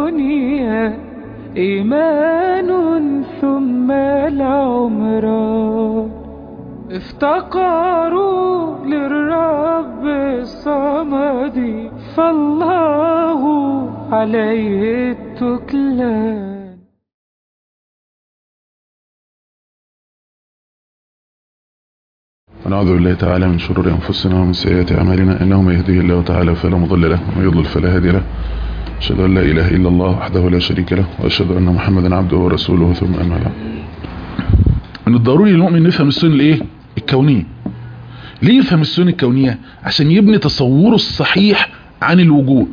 الدنيا إيمان ثم العمران افتقروا للرب الصمد فالله عليه التكلان ونعوذ بالله تعالى من شرور أنفسنا ومن سيئات أعمالنا إنه من يهديه الله تعالى فلا مضل له ومن يضلل فلا هادي له أشهد أن لا إله إلا الله وحده لا شريك له وأشهد أن محمدا عبده ورسوله ثم أما بعد من الضروري للمؤمن نفهم السنة الإيه؟ الكونية ليه يفهم السنة الكونية؟ عشان يبني تصوره الصحيح عن الوجود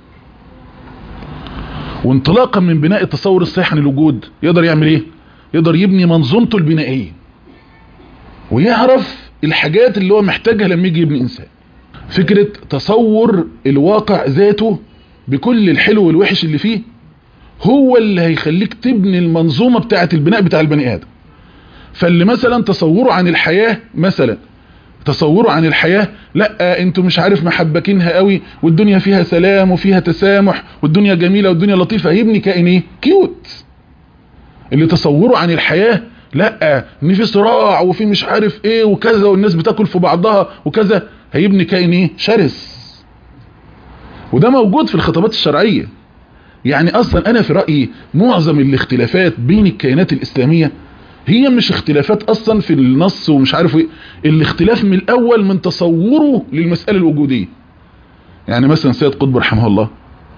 وانطلاقا من بناء التصور الصحيح عن الوجود يقدر يعمل ايه يقدر يبني منظومته البنائية ويعرف الحاجات اللي هو محتاجها لما يجي يبني انسان فكرة تصور الواقع ذاته بكل الحلو والوحش اللي فيه هو اللي هيخليك تبني المنظومة بتاعة البناء بتاع البني ادم فاللي مثلا تصوره عن الحياة مثلا تصوره عن الحياة لا انتوا مش عارف محبكينها قوي والدنيا فيها سلام وفيها تسامح والدنيا جميلة والدنيا لطيفة هيبني كائن ايه كيوت اللي تصوره عن الحياة لا ان في صراع وفي مش عارف ايه وكذا والناس بتاكل في بعضها وكذا هيبني كائن ايه شرس وده موجود في الخطابات الشرعية يعني اصلا انا في رأيي معظم الاختلافات بين الكيانات الاسلامية هي مش اختلافات اصلا في النص ومش عارف ايه الاختلاف من الاول من تصوره للمسألة الوجودية يعني مثلا سيد قطب رحمه الله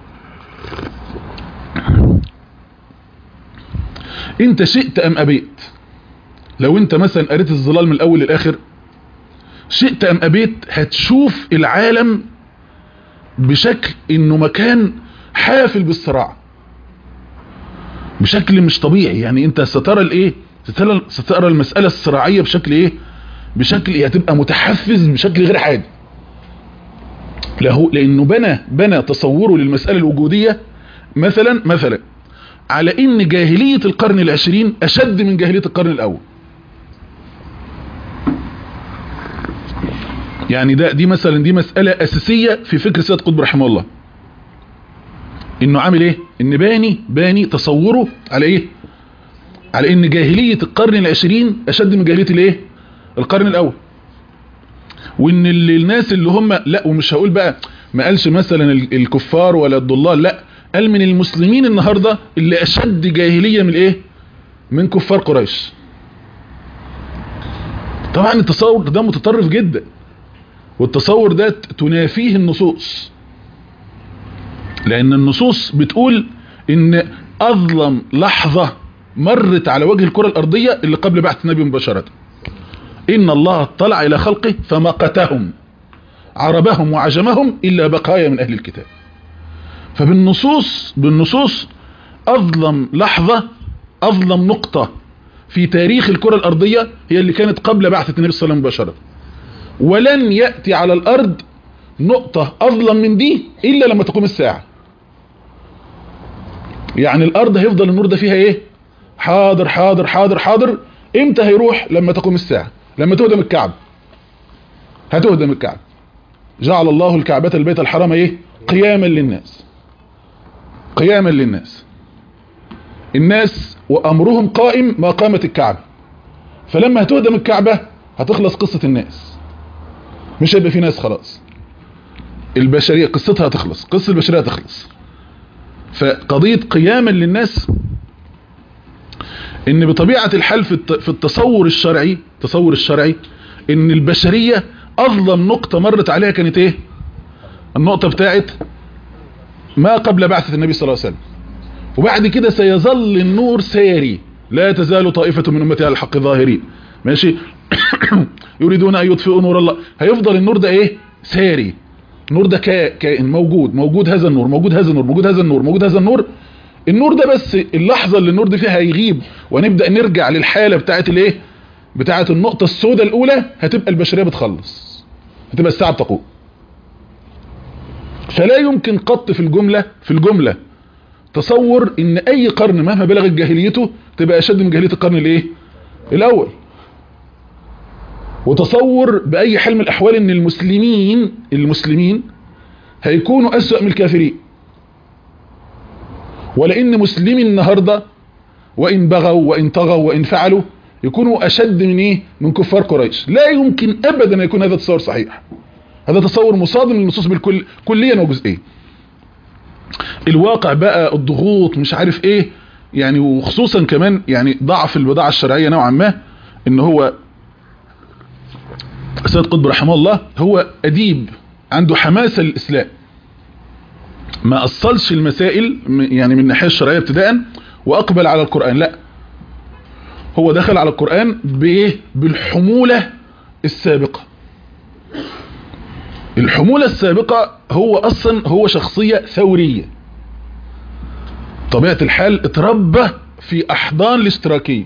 انت شئت ام ابيت لو انت مثلا قريت الظلال من الاول للاخر شئت ام ابيت هتشوف العالم بشكل انه مكان حافل بالصراع بشكل مش طبيعي يعني انت سترى الايه سترى, سترى المسألة الصراعية بشكل ايه بشكل هتبقى متحفز بشكل غير عادي له لانه بنى بنى تصوره للمسألة الوجودية مثلا مثلا على ان جاهلية القرن العشرين اشد من جاهلية القرن الاول يعني ده دي مثلا دي مسألة اساسية في فكر سيد قطب رحمه الله انه عامل ايه ان باني باني تصوره على ايه على ان جاهلية القرن العشرين اشد من جاهلية الايه القرن الاول وان اللي الناس اللي هم لا ومش هقول بقى ما قالش مثلا الكفار ولا الضلال لا قال من المسلمين النهاردة اللي اشد جاهلية من ايه من كفار قريش طبعا التصور ده متطرف جدا والتصور ده تنافيه النصوص لان النصوص بتقول ان اظلم لحظة مرت على وجه الكرة الارضية اللي قبل بعث النبي مباشرة ان الله اطلع الى خلقه فمقتهم عربهم وعجمهم الا بقايا من اهل الكتاب فبالنصوص بالنصوص اظلم لحظة اظلم نقطة في تاريخ الكرة الارضية هي اللي كانت قبل بعثة النبي صلى الله عليه وسلم مباشرة ولن يأتي على الارض نقطة اظلم من دي الا لما تقوم الساعة يعني الارض هيفضل النور ده فيها ايه حاضر حاضر حاضر حاضر امتى هيروح لما تقوم الساعة لما تهدم الكعب هتهدم الكعب جعل الله الكعبة البيت الحرام ايه قياما للناس قياما للناس الناس وامرهم قائم ما قامت الكعبة فلما هتهدم الكعبة هتخلص قصة الناس مش هيبقى في ناس خلاص البشرية قصتها هتخلص قصة البشرية هتخلص فقضية قياما للناس ان بطبيعة الحال في التصور الشرعي التصور الشرعي ان البشرية اظلم نقطة مرت عليها كانت ايه النقطة بتاعت ما قبل بعثة النبي صلى الله عليه وسلم وبعد كده سيظل النور ساري لا تزال طائفة من امتي على الحق ظاهرين ماشي يريدون ان يطفئوا نور الله هيفضل النور ده ايه ساري النور ده كائن موجود موجود هذا النور موجود هذا النور موجود هذا النور موجود هذا النور النور ده بس اللحظة اللي النور ده فيها هيغيب ونبدأ نرجع للحالة بتاعت الايه بتاعت النقطة السوداء الاولى هتبقى البشرية بتخلص هتبقى الساعة بتقوم فلا يمكن قط في الجملة في الجملة تصور ان اي قرن مهما بلغت جاهليته تبقى اشد من جاهلية القرن الايه الاول وتصور باي حال من الاحوال ان المسلمين المسلمين هيكونوا اسوأ من الكافرين ولان مسلمي النهارده وان بغوا وان طغوا وان فعلوا يكونوا اشد من ايه من كفار قريش لا يمكن ابدا ان يكون هذا تصور صحيح هذا تصور مصادم للنصوص بالكل كليا وجزئيا الواقع بقى الضغوط مش عارف ايه يعني وخصوصا كمان يعني ضعف البضاعة الشرعية نوعا ما ان هو سيد قطب رحمه الله هو اديب عنده حماسة للاسلام ما اصلش المسائل يعني من الناحية الشرعية ابتداء واقبل على القرآن لا هو دخل على القرآن بايه بالحمولة السابقة الحمولة السابقة هو اصلا هو شخصية ثورية طبيعة الحال اتربى في احضان الاشتراكية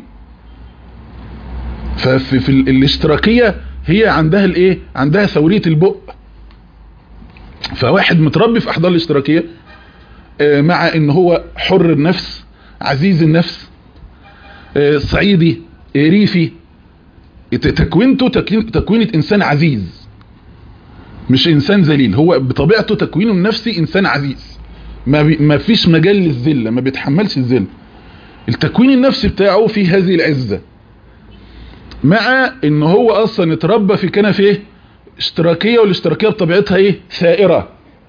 ففي في الاشتراكية هي عندها الايه عندها ثورية البق فواحد متربي في احضان الاشتراكية مع ان هو حر النفس عزيز النفس صعيدي ريفي تكوينته تكوينة انسان عزيز مش انسان ذليل هو بطبيعته تكوينه النفسي انسان عزيز ما, بي ما فيش مجال للذله ما بيتحملش الذل التكوين النفسي بتاعه في هذه العزة مع ان هو اصلا اتربى في كنف ايه اشتراكية والاشتراكية بطبيعتها ايه ثائرة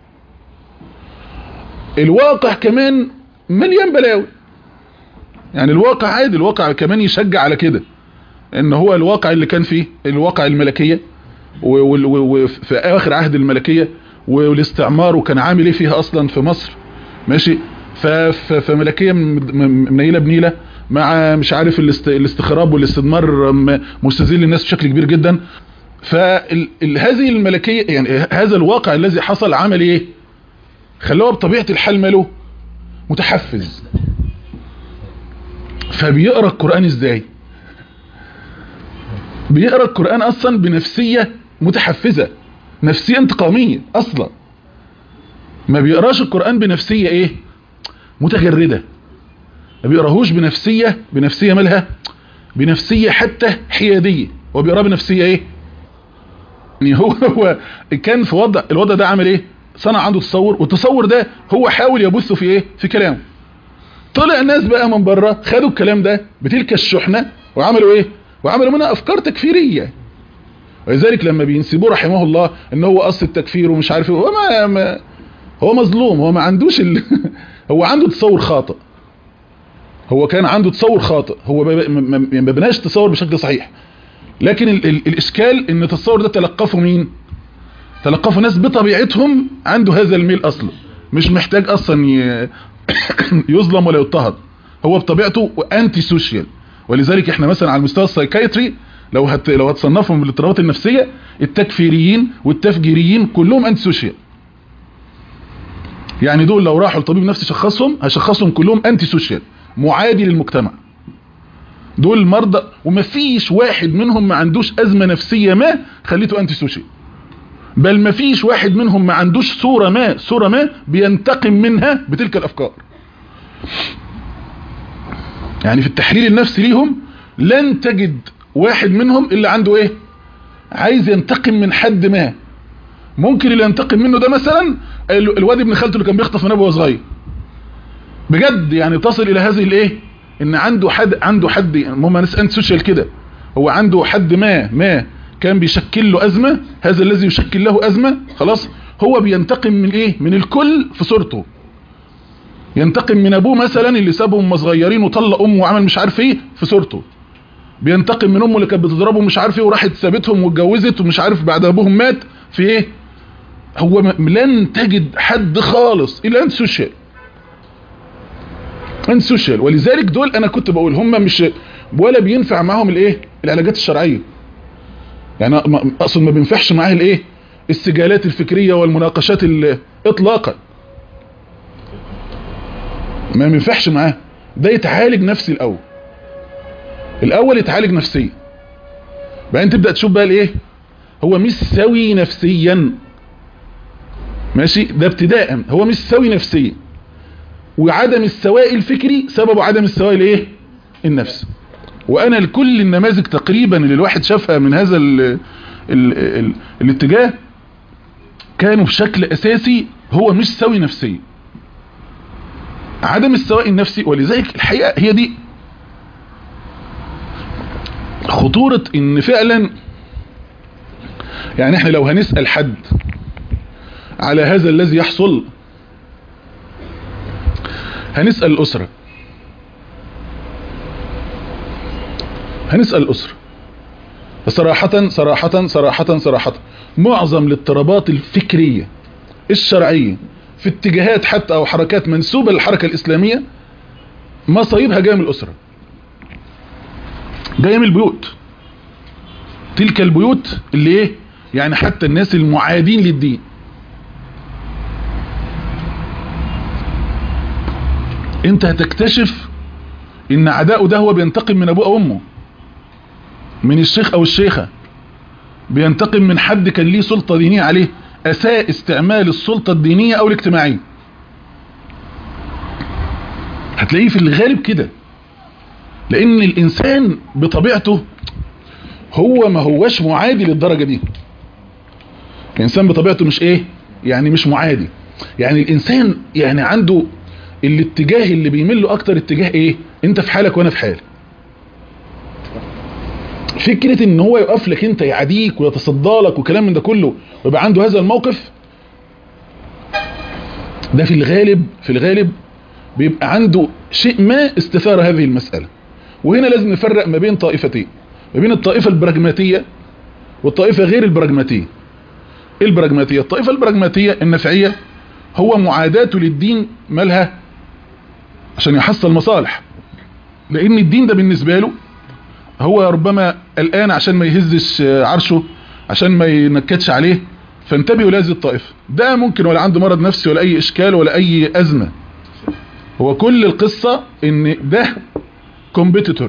الواقع كمان مليان بلاوي يعني الواقع عادي الواقع كمان يشجع على كده ان هو الواقع اللي كان فيه الواقع الملكية وفي اخر عهد الملكية والاستعمار وكان عامل ايه فيها اصلا في مصر ماشي فملكية منيلة بنيلة مع مش عارف الاستخراب والاستدمار مستذل الناس بشكل كبير جدا فهذه الملكية يعني هذا الواقع الذي حصل عمل ايه خلوه بطبيعة الحال ماله متحفز فبيقرأ القرآن ازاي بيقرأ القرآن اصلا بنفسية متحفزة نفسية انتقامية اصلا ما بيقراش القرآن بنفسية ايه متجردة ما بيقراهوش بنفسية بنفسية مالها بنفسية حتى حيادية هو بيقراه بنفسية ايه يعني هو هو كان في وضع الوضع ده عامل ايه صنع عنده تصور والتصور ده هو حاول يبثه في ايه في كلامه طلع الناس بقى من بره خدوا الكلام ده بتلك الشحنة وعملوا ايه وعملوا منها افكار تكفيرية ولذلك لما بينسبوه رحمه الله ان هو اصل التكفير ومش عارف هو ما, ما هو مظلوم هو ما عندوش ال... هو عنده تصور خاطئ هو كان عنده تصور خاطئ هو ما بناش تصور بشكل صحيح لكن ال ال الاشكال ان التصور ده تلقفه مين تلقفه ناس بطبيعتهم عنده هذا الميل اصلا مش محتاج اصلا ي... يظلم ولا يضطهد هو بطبيعته انتي سوشيال ولذلك احنا مثلا على المستوى السايكايتري لو هت... لو هتصنفهم بالاضطرابات النفسيه التكفيريين والتفجيريين كلهم انتي سوشيال يعني دول لو راحوا لطبيب نفسي شخصهم هشخصهم كلهم انتي سوشيال معادي للمجتمع دول مرضى ومفيش واحد منهم ما عندوش ازمة نفسية ما خليته انتي سوشيال بل مفيش واحد منهم ما عندوش صورة ما صورة ما بينتقم منها بتلك الافكار يعني في التحليل النفسي ليهم لن تجد واحد منهم اللي عنده ايه عايز ينتقم من حد ما ممكن اللي ينتقم منه ده مثلا الواد ابن خالته اللي كان بيخطف من ابوه صغير بجد يعني تصل الى هذه الايه ان عنده حد عنده حد هم ناس انت سوشيال كده هو عنده حد ما ما كان بيشكل له ازمه هذا الذي يشكل له ازمه خلاص هو بينتقم من ايه من الكل في صورته ينتقم من ابوه مثلا اللي سابهم هم صغيرين وطلق امه وعمل مش عارف ايه في صورته بينتقم من امه اللي كانت بتضربه مش عارف ايه وراحت سابتهم واتجوزت ومش عارف بعد ابوهم مات في ايه هو لن تجد حد خالص الا انت سوشيال انت سوشيال ولذلك دول انا كنت بقول هم مش ولا بينفع معاهم الايه العلاجات الشرعيه يعني اقصد ما بينفعش معاه الايه السجالات الفكريه والمناقشات اطلاقا ما بينفعش معاه ده يتعالج نفسي الاول الاول يتعالج نفسيا بعدين تبدا تشوف بقى الايه هو مش سوي نفسيا ماشي ده ابتداء هو مش سوي نفسيا وعدم السواء الفكري سببه عدم السواء الايه النفسي وانا لكل النماذج تقريبا اللي الواحد شافها من هذا ال ال ال الاتجاه كانوا بشكل اساسي هو مش سوي نفسيا عدم السواء النفسي ولذلك الحقيقة هي دي خطورة ان فعلا يعني احنا لو هنسأل حد على هذا الذي يحصل هنسأل الأسرة هنسأل الأسرة صراحة صراحة صراحة صراحة معظم الاضطرابات الفكرية الشرعية في اتجاهات حتى أو حركات منسوبة للحركة الإسلامية مصايبها جاية من الأسرة جاية من البيوت تلك البيوت اللي ايه يعني حتى الناس المعادين للدين انت هتكتشف ان عداؤه ده هو بينتقم من ابوه او امه من الشيخ او الشيخة بينتقم من حد كان ليه سلطة دينية عليه اساء استعمال السلطة الدينية او الاجتماعية هتلاقيه في الغالب كده لان الانسان بطبيعته هو ما هوش معادي للدرجة دي الانسان بطبيعته مش ايه يعني مش معادي يعني الانسان يعني عنده الاتجاه اللي بيميل له اكتر اتجاه ايه انت في حالك وانا في حالي فكرة ان هو يقف لك انت يعاديك ويتصدى لك وكلام من ده كله ويبقى عنده هذا الموقف ده في الغالب في الغالب بيبقى عنده شيء ما استثار هذه المسألة وهنا لازم نفرق ما بين طائفتين ما بين الطائفة البراجماتية والطائفة غير البراجماتية ايه البراجماتية الطائفة البراجماتية النفعية هو معاداته للدين مالها عشان يحصل مصالح لان الدين ده بالنسبة له هو ربما الان عشان ما يهزش عرشه عشان ما ينكدش عليه فانتبهوا لهذه الطائفة ده ممكن ولا عنده مرض نفسي ولا اي اشكال ولا اي ازمة هو كل القصة ان ده كومبيتيتور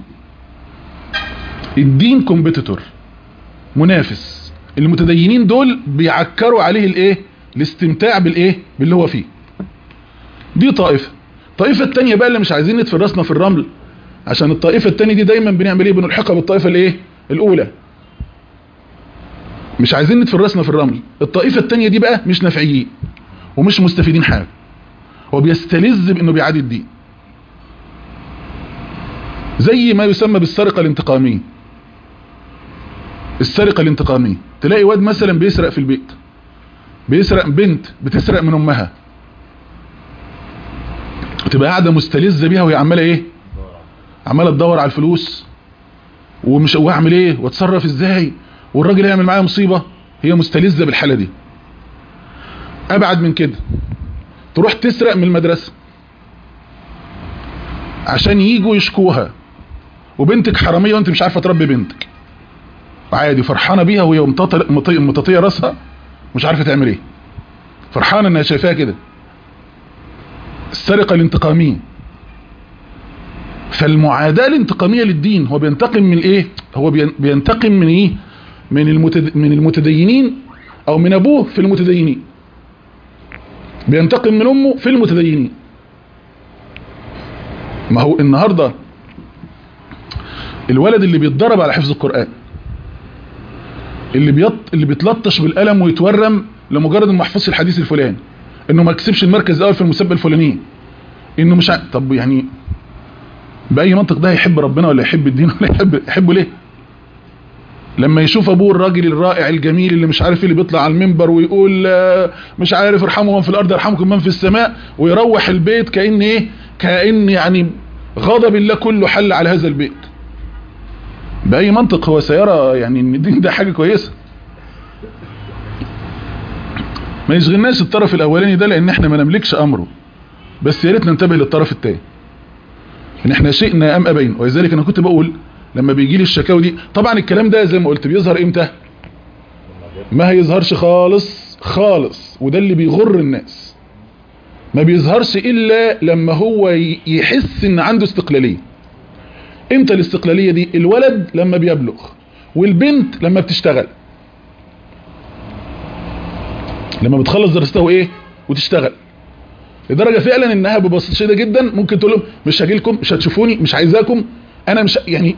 الدين كومبيتيتور منافس المتدينين دول بيعكروا عليه الايه الاستمتاع بالايه باللي هو فيه دي طائفة الطائفة التانية بقى اللي مش عايزين ندفن راسنا في الرمل عشان الطائفة التانية دي دايما بنعمل ايه بنلحقها بالطائفة الايه الاولى مش عايزين ندفن راسنا في الرمل الطائفة التانية دي بقى مش نافعيين ومش مستفيدين حاجة هو بيستلذ بانه بيعادي الدين زي ما يسمى بالسرقة الانتقامية السرقة الانتقامية تلاقي واد مثلا بيسرق في البيت بيسرق بنت بتسرق من امها تبقى قاعدة مستلذة بيها وهي عمالة ايه عمالة تدور على الفلوس ومش واعمل ايه واتصرف ازاي والراجل يعمل معايا مصيبة هي مستلذة بالحالة دي ابعد من كده تروح تسرق من المدرسة عشان يجوا يشكوها وبنتك حرامية وانت مش عارفة تربي بنتك عادي فرحانة بيها وهي متطية راسها مش عارفة تعمل ايه فرحانة انها شايفاها كده السرقة الانتقامية فالمعاداة الانتقامية للدين هو بينتقم من ايه هو بينتقم من ايه من, المتد... من المتدينين او من ابوه في المتدينين بينتقم من امه في المتدينين ما هو النهاردة الولد اللي بيتدرب على حفظ القرآن اللي بيط... اللي بيتلطش بالقلم ويتورم لمجرد انه محفظش الحديث الفلاني انه ما كسبش المركز الاول في المسابقه الفلانيه انه مش ع... طب يعني باي منطق ده يحب ربنا ولا يحب الدين ولا يحب يحبه ليه لما يشوف ابوه الراجل الرائع الجميل اللي مش عارف اللي بيطلع على المنبر ويقول مش عارف ارحموا من في الارض يرحمكم من في السماء ويروح البيت كأن ايه كأن يعني غضب الله كله حل على هذا البيت بأي منطق هو سيرى يعني ان الدين ده حاجة كويسة ما يشغلناش الطرف الاولاني ده لان احنا ما نملكش امره بس يا ريت ننتبه للطرف الثاني ان احنا شئنا ام ابين ولذلك انا كنت بقول لما بيجي لي الشكاوي دي طبعا الكلام ده زي ما قلت بيظهر امتى ما هيظهرش خالص خالص وده اللي بيغر الناس ما بيظهرش الا لما هو يحس ان عنده استقلالية امتى الاستقلالية دي الولد لما بيبلغ والبنت لما بتشتغل لما بتخلص درستها وايه وتشتغل لدرجة فعلا انها ببساطة شديدة جدا ممكن تقول لهم مش هاجيلكم مش هتشوفوني مش عايزاكم انا مش يعني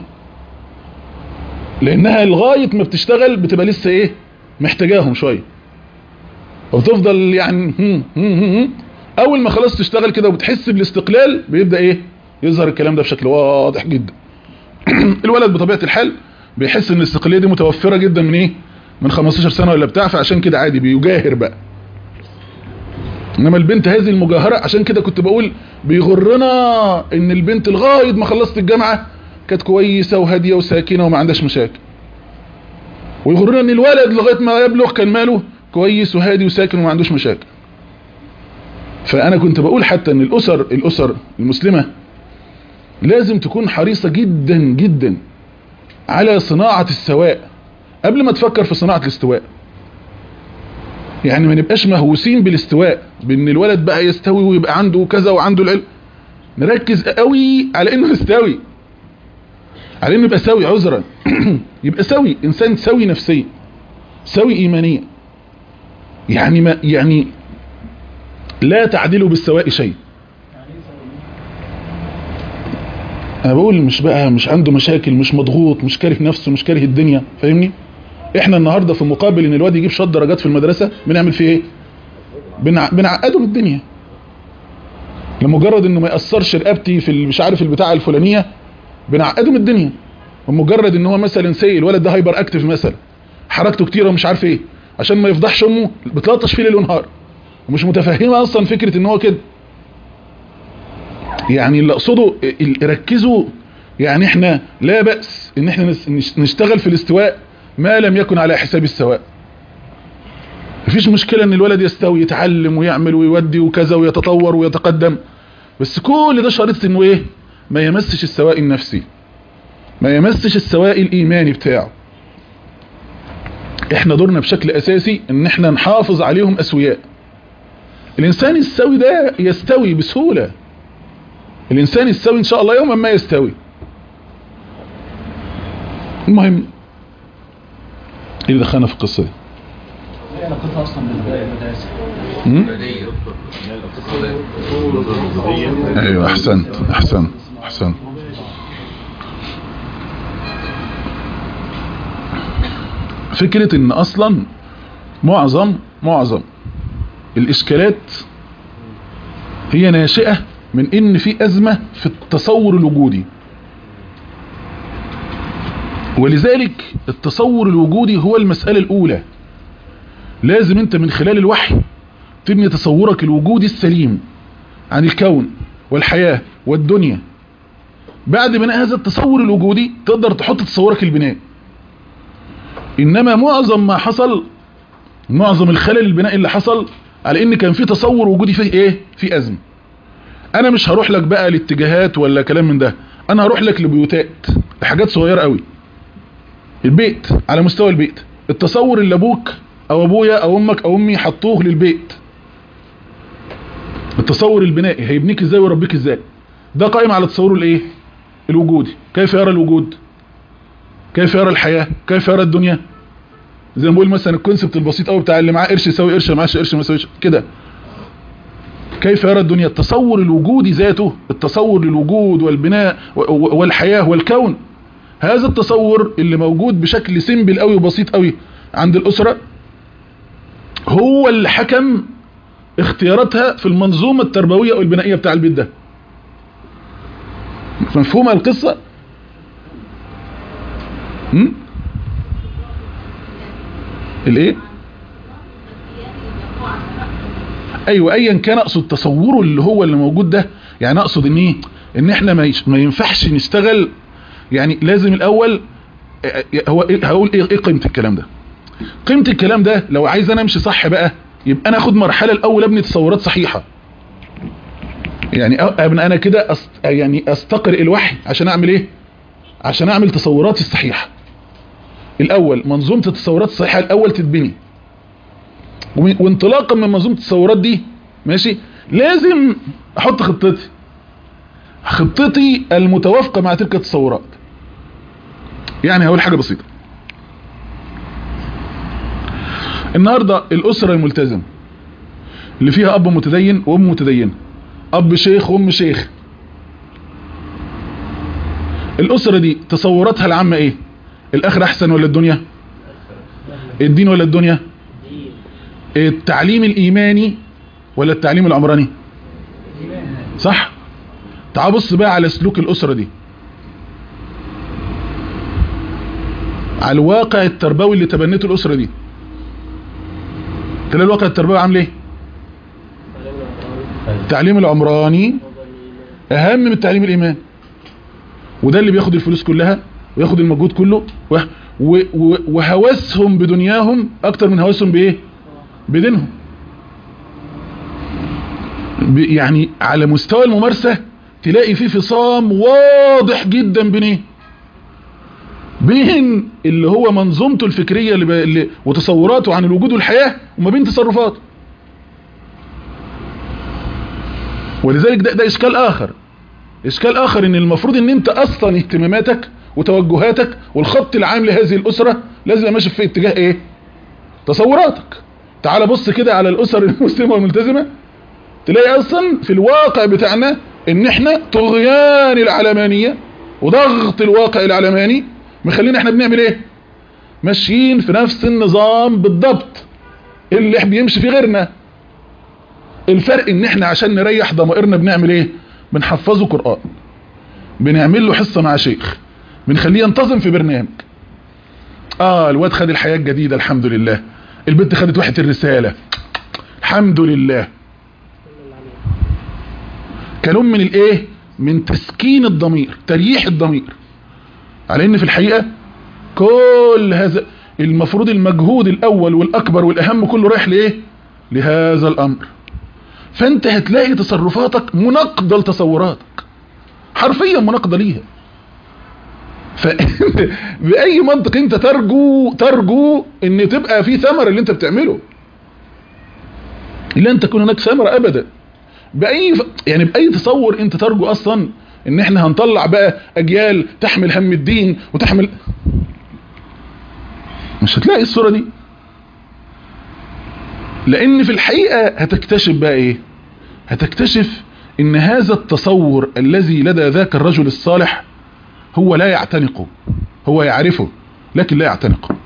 لانها لغاية ما بتشتغل بتبقى لسه ايه محتاجاهم شوية وبتفضل يعني هم هم هم اول ما خلاص تشتغل كده وبتحس بالاستقلال بيبدا ايه يظهر الكلام ده بشكل واضح جدا الولد بطبيعه الحال بيحس ان الاستقلاليه دي متوفره جدا من ايه من 15 سنه ولا بتاع فعشان كده عادي بيجاهر بقى انما البنت هذه المجاهره عشان كده كنت بقول بيغرنا ان البنت لغايه ما خلصت الجامعه كانت كويسه وهاديه وساكنه وما عندهاش مشاكل ويغرنا ان الولد لغايه ما يبلغ كان ماله كويس وهادي وساكن وما عندوش مشاكل فانا كنت بقول حتى ان الاسر الاسر المسلمه لازم تكون حريصه جدا جدا على صناعه السواء قبل ما تفكر في صناعه الاستواء يعني ما نبقاش مهووسين بالاستواء بان الولد بقى يستوي ويبقى عنده كذا وعنده العلم نركز قوي على انه يستوي على انه يبقى سوي عذرا يبقى سوي انسان سوي نفسيا سوي ايمانيا يعني ما يعني لا تعدلوا بالسواء شيء انا بقول مش بقى مش عنده مشاكل مش مضغوط مش كاره نفسه مش كاره الدنيا فاهمني احنا النهارده في مقابل ان الواد يجيب شويه درجات في المدرسه بنعمل فيه ايه بنع... بنعقده من الدنيا لمجرد انه ما ياثرش رقبتي في مش عارف البتاعه الفلانيه بنعقده من الدنيا ومجرد ان هو مثلا سيء الولد ده هايبر اكتف مثلا حركته كتيره ومش عارف ايه عشان ما يفضحش امه بتلطش فيه ليل ونهار ومش متفهمه اصلا فكره ان هو كده يعني اللي اقصده ركزوا يعني احنا لا بأس ان احنا نشتغل في الاستواء ما لم يكن على حساب السواء مفيش مشكلة ان الولد يستوي يتعلم ويعمل ويودي وكذا ويتطور ويتقدم بس كل ده شريط انه ايه ما يمسش السواء النفسي ما يمسش السواء الايماني بتاعه احنا دورنا بشكل اساسي ان احنا نحافظ عليهم اسوياء الانسان السوي ده يستوي بسهولة الانسان السوي ان شاء الله يوما ما يستوي المهم ايه اللي دخلنا في القصه دي ايه علاقتها اصلا بالبدايه المدارس ايوه احسنت احسنت احسنت فكرة ان اصلا معظم معظم الاشكالات هي ناشئة من ان في ازمة في التصور الوجودي ولذلك التصور الوجودي هو المسألة الاولى لازم انت من خلال الوحي تبني تصورك الوجودي السليم عن الكون والحياة والدنيا بعد بناء هذا التصور الوجودي تقدر تحط تصورك البناء انما معظم ما حصل معظم الخلل البنائي اللي حصل على ان كان في تصور وجودي فيه ايه في ازمه انا مش هروح لك بقى لاتجاهات ولا كلام من ده انا هروح لك لبيوتات لحاجات صغيره قوي البيت على مستوى البيت التصور اللي ابوك او ابويا او امك او امي حطوه للبيت التصور البنائي هيبنيك ازاي ويربيك ازاي ده قائم على تصوره الايه الوجودي كيف يرى الوجود كيف يرى الحياة كيف يرى الدنيا زي ما بقول مثلا الكونسبت البسيط قوي بتاع اللي معاه قرش يساوي قرش معاش قرش ما يساويش كده كيف يرى الدنيا التصور الوجودي ذاته التصور للوجود والبناء والحياة والكون هذا التصور اللي موجود بشكل سيمبل قوي وبسيط قوي عند الأسرة هو اللي حكم اختياراتها في المنظومة التربوية او البنائية بتاع البيت ده مفهومة القصة هم؟ الايه ايوه ايا كان اقصد تصوره اللي هو اللي موجود ده يعني اقصد ان ايه ان احنا ما, ما ينفعش نشتغل يعني لازم الاول هو إيه هقول ايه, إيه قيمة الكلام ده قيمة الكلام ده لو عايز انا امشي صح بقى يبقى انا اخد مرحلة الاول ابني تصورات صحيحة يعني ابني انا كده أست يعني استقرئ الوحي عشان اعمل ايه عشان اعمل تصوراتي الصحيحة الاول منظومة التصورات الصحيحة الاول تتبني وانطلاقا من منظومة التصورات دي ماشي لازم احط خطتي خطتي المتوافقة مع تلك التصورات يعني هقول حاجة بسيطة النهاردة الأسرة الملتزمة اللي فيها أب متدين وأم متدينة أب شيخ وأم شيخ الأسرة دي تصوراتها العامة إيه الآخر أحسن ولا الدنيا الدين ولا الدنيا التعليم الإيماني ولا التعليم العمراني صح تعال بص بقى على سلوك الاسره دي على الواقع التربوي اللي تبنته الاسره دي تلاقي الواقع التربوي عامل ايه التعليم العمراني اهم من التعليم الايماني وده اللي بياخد الفلوس كلها وياخد المجهود كله و- و- و- وهوسهم بدنياهم اكتر من هوسهم بايه بدينهم ب- يعني على مستوى الممارسة تلاقي فيه فصام واضح جدا بين ايه بين اللي هو منظومته الفكرية اللي ب... اللي وتصوراته عن الوجود والحياة وما بين تصرفاته ولذلك ده, ده اشكال اخر اشكال اخر ان المفروض ان انت اصلا اهتماماتك وتوجهاتك والخط العام لهذه الاسرة لازم يبقى ماشي في اتجاه ايه تصوراتك تعال بص كده على الاسر المسلمة والملتزمة تلاقي اصلا في الواقع بتاعنا ان احنا طغيان العلمانية وضغط الواقع العلماني مخلينا احنا بنعمل ايه ماشيين في نفس النظام بالضبط اللي احنا بيمشي فيه غيرنا الفرق ان احنا عشان نريح ضمائرنا بنعمل ايه بنحفظه قرآن بنعمل له حصة مع شيخ بنخليه ينتظم في برنامج اه الواد خد الحياة الجديدة الحمد لله البنت خدت وحدة الرسالة الحمد لله كلام من الايه من تسكين الضمير تريح الضمير على ان في الحقيقة كل هذا المفروض المجهود الاول والاكبر والاهم كله رايح لايه لهذا الامر فانت هتلاقي تصرفاتك مناقضة لتصوراتك حرفيا مناقضة ليها فبأي منطق انت ترجو ترجو ان تبقى في ثمر اللي انت بتعمله لن تكون هناك ثمرة ابدا بأي ف... يعني بأي تصور انت ترجو اصلا ان احنا هنطلع بقى اجيال تحمل هم الدين وتحمل مش هتلاقي الصورة دي لان في الحقيقة هتكتشف بقى ايه هتكتشف ان هذا التصور الذي لدى ذاك الرجل الصالح هو لا يعتنقه هو يعرفه لكن لا يعتنقه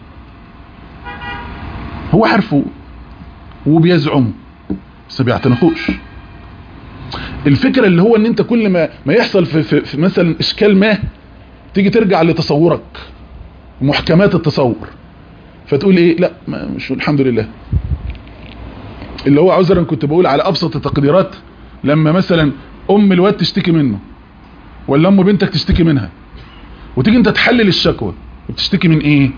هو عارفه وبيزعمه بس ما بيعتنقوش الفكرة اللي هو ان انت كل ما ما يحصل في, في, في مثلا اشكال ما تيجي ترجع لتصورك محكمات التصور فتقول ايه لا ما مش الحمد لله اللي هو عذرا كنت بقول على ابسط التقديرات لما مثلا ام الواد تشتكي منه ولا ام بنتك تشتكي منها وتيجي انت تحلل الشكوى بتشتكي من ايه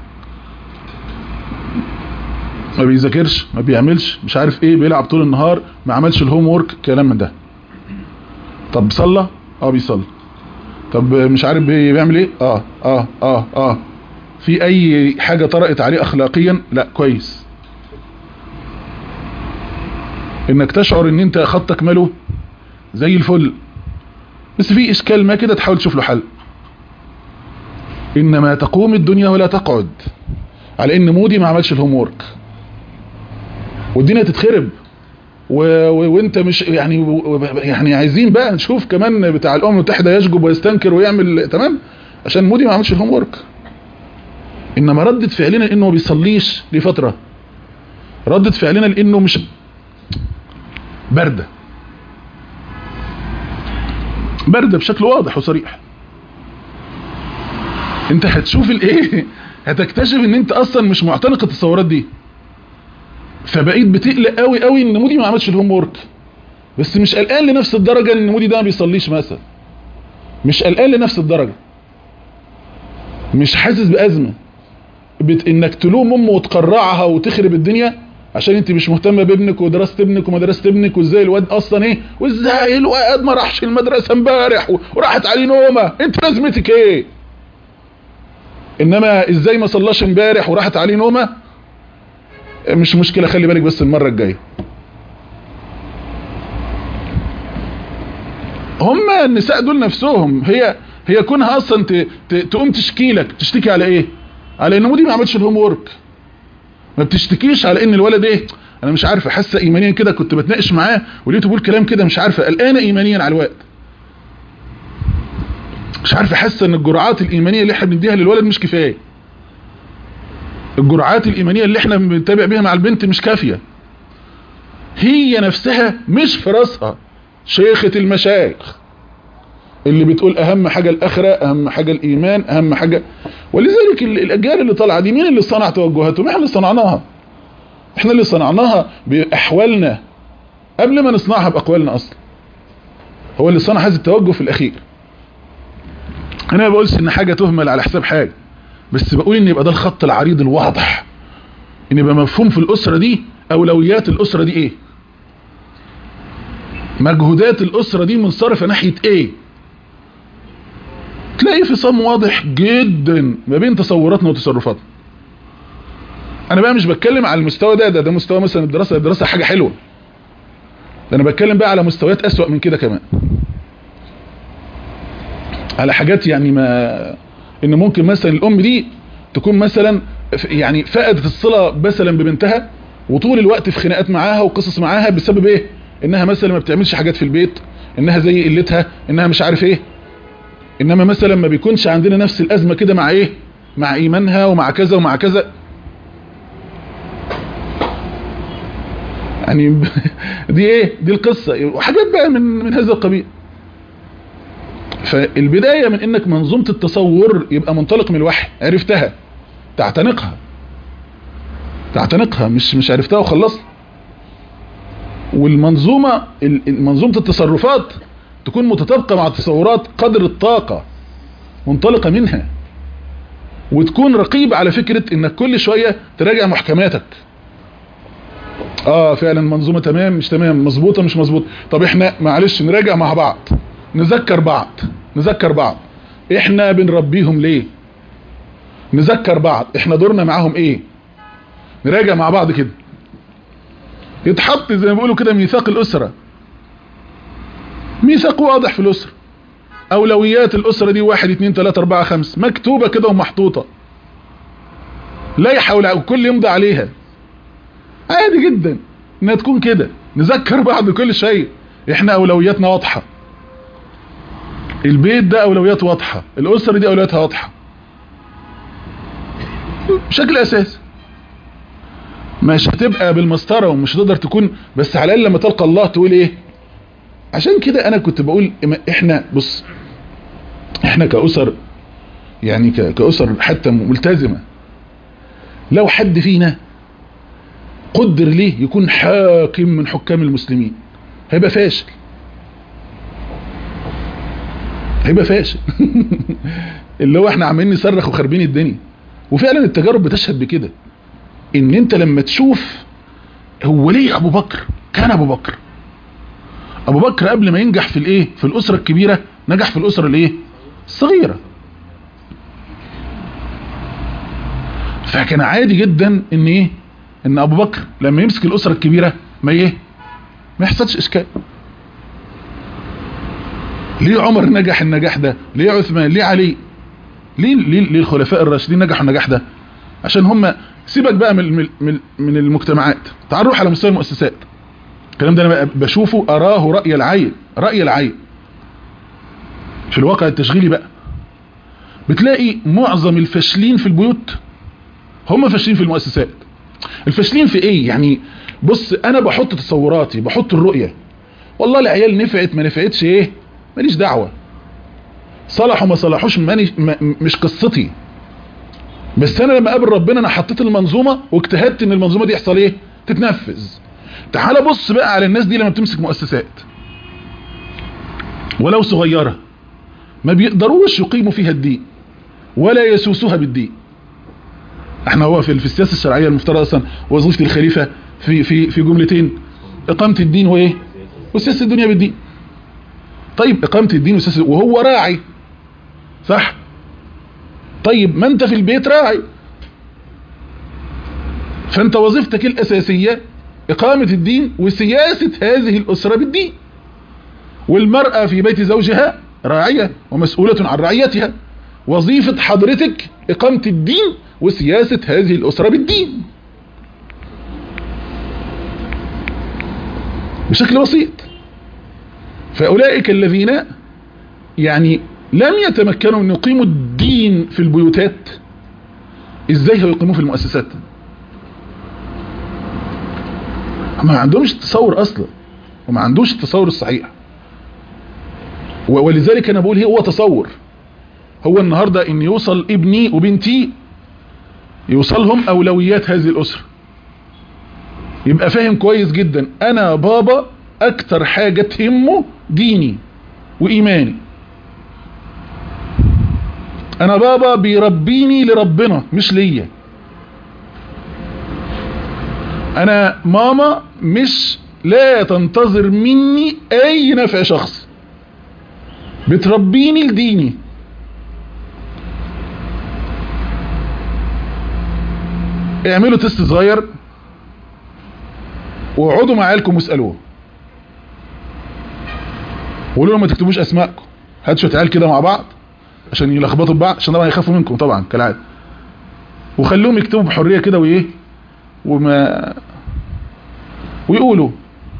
ما بيذاكرش ما بيعملش مش عارف ايه بيلعب طول النهار ما عملش الهوم وورك كلام من ده طب صلى اه بيصلي طب مش عارف بي- بيعمل ايه اه اه اه اه في اي حاجة طرقت عليه اخلاقيا لا كويس انك تشعر ان انت خطك ماله زي الفل بس في اشكال ما كده تحاول تشوف له حل انما تقوم الدنيا ولا تقعد على ان مودي ما عملش الهوم وورك والدنيا تتخرب و... و... وانت مش يعني و... يعني عايزين بقى نشوف كمان بتاع الامم المتحده يشجب ويستنكر ويعمل تمام عشان مودي ما عملش الهوم وورك انما ردة فعلنا انه ما بيصليش لفتره ردة فعلنا لانه مش باردة باردة بشكل واضح وصريح انت هتشوف الايه هتكتشف ان انت اصلا مش معتنق التصورات دي فبقيت بتقلق قوي قوي ان مودي ما عملش الهوم وورك بس مش قلقان لنفس الدرجة ان مودي ده ما بيصليش مثلا مش قلقان لنفس الدرجة مش حاسس بأزمة بت... انك تلوم امه وتقرعها وتخرب الدنيا عشان انت مش مهتمه بابنك ودراسه ابنك ومدرسه ابنك وازاي الواد اصلا ايه وازاي الواد ما راحش المدرسه امبارح و- وراحت عليه نومه انت لازمتك ايه انما ازاي ما صلاش امبارح وراحت عليه نومه مش مشكله خلي بالك بس المره الجايه هم النساء دول نفسهم هي هي كونها اصلا ت... ت... تقوم تشكي لك تشتكي على ايه على ان مودي ما عملش الهوم وورك ما بتشتكيش على ان الولد ايه انا مش عارفه حاسه ايمانيا كده كنت بتناقش معاه ولقيته بيقول كلام كده مش عارفه قلقانه ايمانيا على الواد مش عارفه حاسه ان الجرعات الايمانيه اللي احنا بنديها للولد مش كفايه الجرعات الايمانيه اللي احنا بنتابع بيها مع البنت مش كافيه هي نفسها مش في راسها شيخة المشايخ اللي بتقول اهم حاجة الاخرة اهم حاجة الايمان اهم حاجة ولذلك ال- الاجيال اللي طالعة دي مين اللي صنع توجهاتهم احنا اللي صنعناها احنا اللي صنعناها باحوالنا قبل ما نصنعها باقوالنا اصلا هو اللي صنع هذا التوجه في الاخير انا ما بقولش ان حاجة تهمل على حساب حاجة بس بقول ان يبقى ده الخط العريض الواضح ان يبقى مفهوم في الاسرة دي اولويات الاسرة دي ايه مجهودات الاسرة دي منصرفة ناحية ايه تلاقي في صم واضح جدا ما بين تصوراتنا وتصرفاتنا انا بقى مش بتكلم على المستوى ده ده, ده مستوى مثلا الدراسة الدراسة حاجة حلوة ده انا بتكلم بقى على مستويات اسوأ من كده كمان على حاجات يعني ما ان ممكن مثلا الام دي تكون مثلا ف- يعني فقدت الصلة مثلا ببنتها وطول الوقت في خناقات معاها وقصص معاها بسبب ايه انها مثلا ما بتعملش حاجات في البيت انها زي قلتها انها مش عارف ايه انما مثلا ما بيكونش عندنا نفس الازمة كده مع ايه مع ايمانها ومع كذا ومع كذا يعني دي ايه دي القصة وحاجات بقى من من هذا القبيل فالبداية من انك منظومة التصور يبقى منطلق من الوحي عرفتها تعتنقها تعتنقها مش مش عرفتها وخلصت والمنظومة ال- ال- منظومة التصرفات تكون متطابقة مع التصورات قدر الطاقة منطلقة منها وتكون رقيب على فكرة انك كل شوية تراجع محكماتك اه فعلا منظومة تمام مش تمام مظبوطة مش مظبوط طب احنا معلش نراجع مع بعض نذكر بعض نذكر بعض احنا بنربيهم ليه نذكر بعض احنا دورنا معاهم ايه نراجع مع بعض كده يتحط زي ما بيقولوا كده ميثاق الاسرة ميثاق واضح في الاسرة اولويات الاسرة دي واحد اتنين تلاتة اربعة خمس مكتوبة كده ومحطوطة لا يحاول كل يمضي عليها عادي جدا انها تكون كده نذكر بعض كل شيء احنا اولوياتنا واضحة البيت ده اولويات واضحة الاسرة دي اولوياتها واضحة بشكل اساسي مش هتبقى بالمسطرة ومش هتقدر تكون بس على الاقل لما تلقى الله تقول ايه عشان كده انا كنت بقول إما- احنا بص احنا كأسر يعني ك- كأسر حتى ملتزمة لو حد فينا قدر ليه يكون حاكم من حكام المسلمين هيبقى فاشل هيبقى فاشل اللي هو احنا عمالين نصرخ وخربين الدنيا وفعلا التجارب بتشهد بكده ان انت لما تشوف هو ليه ابو بكر كان ابو بكر ابو بكر قبل ما ينجح في الايه في الاسره الكبيره نجح في الاسره الايه الصغيره فكان عادي جدا ان ايه ان ابو بكر لما يمسك الاسره الكبيره ما ايه ما يحصلش اشكال ليه عمر نجح النجاح ده ليه عثمان ليه علي ليه ليه, ليه الخلفاء الراشدين نجحوا النجاح ده عشان هم سيبك بقى من من من, من المجتمعات تعال نروح على مستوى المؤسسات الكلام ده انا بشوفه اراه راي العين راي العين في الواقع التشغيلي بقى بتلاقي معظم الفاشلين في البيوت هم فاشلين في المؤسسات الفاشلين في ايه يعني بص انا بحط تصوراتي بحط الرؤية والله العيال نفعت ما نفعتش ايه ماليش دعوة صلحوا ما صلحوش ماني ما مش قصتي بس انا لما قابل ربنا انا حطيت المنظومة واجتهدت ان المنظومة دي يحصل ايه تتنفذ تعال بص بقى على الناس دي لما بتمسك مؤسسات ولو صغيرة ما بيقدروش يقيموا فيها الدين ولا يسوسوها بالدين احنا هو في في السياسه الشرعيه المفترض اصلا وظيفه الخليفه في في في جملتين اقامه الدين وايه وسياسه الدنيا بالدين طيب اقامه الدين وسياسه وهو راعي صح طيب ما انت في البيت راعي فانت وظيفتك الاساسيه اقامه الدين وسياسه هذه الاسره بالدين والمراه في بيت زوجها راعيه ومسؤوله عن رعيتها وظيفه حضرتك اقامه الدين وسياسة هذه الأسرة بالدين بشكل بسيط فأولئك الذين يعني لم يتمكنوا من يقيموا الدين في البيوتات ازاي هيقيموه في المؤسسات ما عندهمش التصور اصلا وما عندوش التصور الصحيح و- ولذلك انا بقول هو تصور هو النهاردة ان يوصل ابني وبنتي يوصلهم اولويات هذه الاسرة يبقى فاهم كويس جدا انا بابا اكتر حاجة تهمه ديني وايماني انا بابا بيربيني لربنا مش ليا انا ماما مش لا تنتظر مني اي نفع شخص بتربيني لديني اعملوا تست صغير واقعدوا مع عيالكم واسالوه وقولوا لهم ما تكتبوش اسماءكم هاتوا شويه عيال كده مع بعض عشان يلخبطوا ببعض عشان طبعا يخافوا منكم طبعا كالعاده وخلوهم يكتبوا بحريه كده وايه وما ويقولوا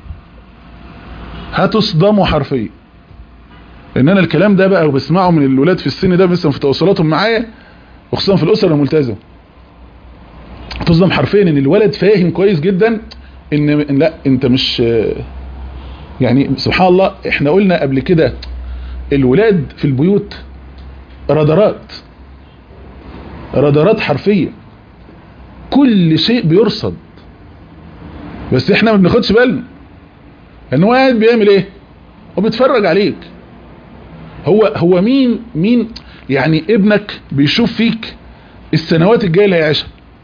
هتصدموا حرفيا ان انا الكلام ده بقى وبسمعه من الولاد في السن ده مثلا في تواصلاتهم معايا وخصوصا في الاسره الملتزمه تصدم حرفيا ان الولد فاهم كويس جدا ان إن لا انت مش يعني سبحان الله احنا قلنا قبل كده الولاد في البيوت رادارات رادارات حرفية كل شيء بيرصد بس احنا ما بناخدش بالنا ان هو قاعد بيعمل ايه هو بيتفرج عليك هو هو مين مين يعني ابنك بيشوف فيك السنوات الجايه اللي هيعيشها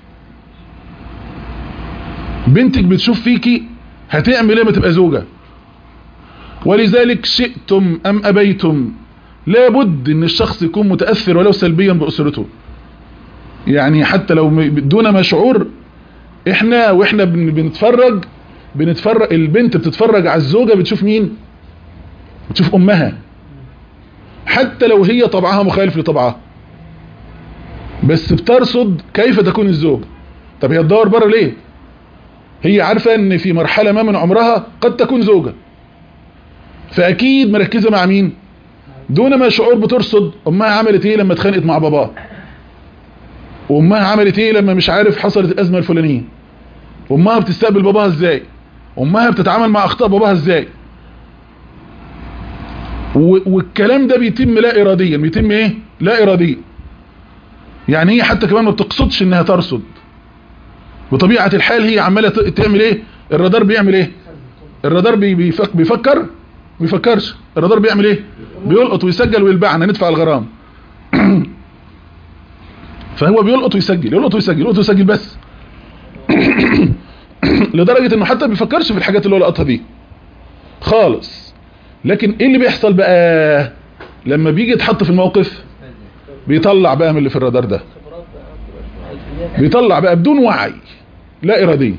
بنتك بتشوف فيكي هتعمل ايه ما تبقى زوجة ولذلك شئتم ام ابيتم لابد ان الشخص يكون متأثر ولو سلبيا بأسرته يعني حتى لو دون ما شعور احنا واحنا بن- بنتفرج بنتفرج البنت بتتفرج على الزوجة بتشوف مين بتشوف امها حتى لو هي طبعها مخالف لطبعها بس بترصد كيف تكون الزوجة طب هي تدور بره ليه هي عارفة ان في مرحلة ما من عمرها قد تكون زوجة فاكيد مركزة مع مين دون ما شعور بترصد امها عملت ايه لما اتخانقت مع باباها وامها عملت ايه لما مش عارف حصلت الازمة الفلانية امها بتستقبل باباها ازاي امها بتتعامل مع اخطاء باباها ازاي و- والكلام ده بيتم لا اراديا بيتم ايه لا اراديا يعني هي حتى كمان ما بتقصدش انها ترصد بطبيعة الحال هي عمالة ت- تعمل ايه الرادار بيعمل ايه الرادار بي- بيفك بيفكر بيفكرش الرادار بيعمل ايه بيلقط ويسجل ويلبعنا ندفع الغرام فهو بيلقط ويسجل يلقط ويسجل يلقط ويسجل بس لدرجة انه حتى بيفكرش في الحاجات اللي هو لقطها دي خالص لكن ايه اللي بيحصل بقى لما بيجي يتحط في الموقف بيطلع بقى من اللي في الرادار ده بيطلع بقى بدون وعي لا ارادي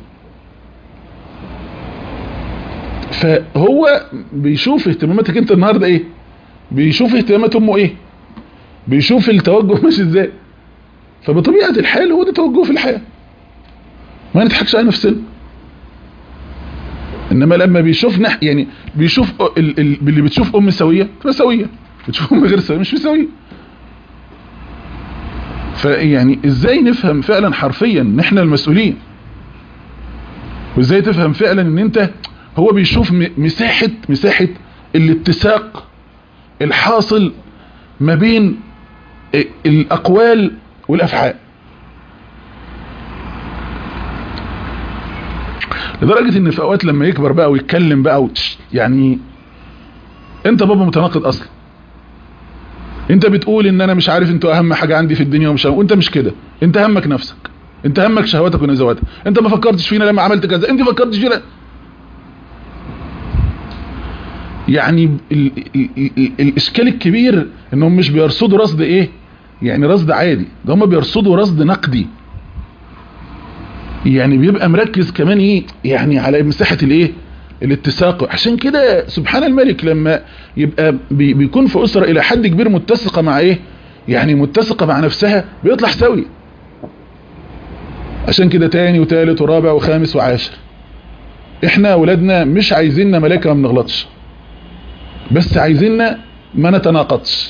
فهو بيشوف اهتماماتك انت النهارده ايه بيشوف اهتمامات امه ايه بيشوف التوجه ماشي ازاي فبطبيعه الحال هو ده توجهه في الحياه ما نضحكش على نفسنا انما لما بيشوف نح يعني بيشوف ال... ال... اللي بتشوف ام سويه تبقى سويه بتشوف ام غير سويه مش سويه فيعني ازاي نفهم فعلا حرفيا ان احنا المسؤولين وازاي تفهم فعلا ان انت هو بيشوف م- مساحة مساحة الاتساق الحاصل ما بين ال- الاقوال والافعال لدرجة ان في اوقات لما يكبر بقى ويتكلم بقى وتش يعني انت بابا متناقض اصلا انت بتقول ان انا مش عارف انتوا اهم حاجة عندي في الدنيا ومش وانت مش كده انت همك نفسك انت همك شهواتك ونزواتك انت ما فكرتش فينا لما عملت كذا انت فكرتش فينا يعني ال ال ال ال الاشكال الكبير انهم مش بيرصدوا رصد ايه يعني رصد عادي ده هم بيرصدوا رصد نقدي يعني بيبقى مركز كمان ايه يعني على مساحة الايه الاتساق عشان كده سبحان الملك لما يبقى بي بيكون في اسرة الى حد كبير متسقة مع ايه يعني متسقة مع نفسها بيطلع سوي عشان كده تاني وتالت ورابع وخامس وعاشر احنا ولادنا مش عايزيننا ملاكة ما بنغلطش بس عايزيننا ما نتناقضش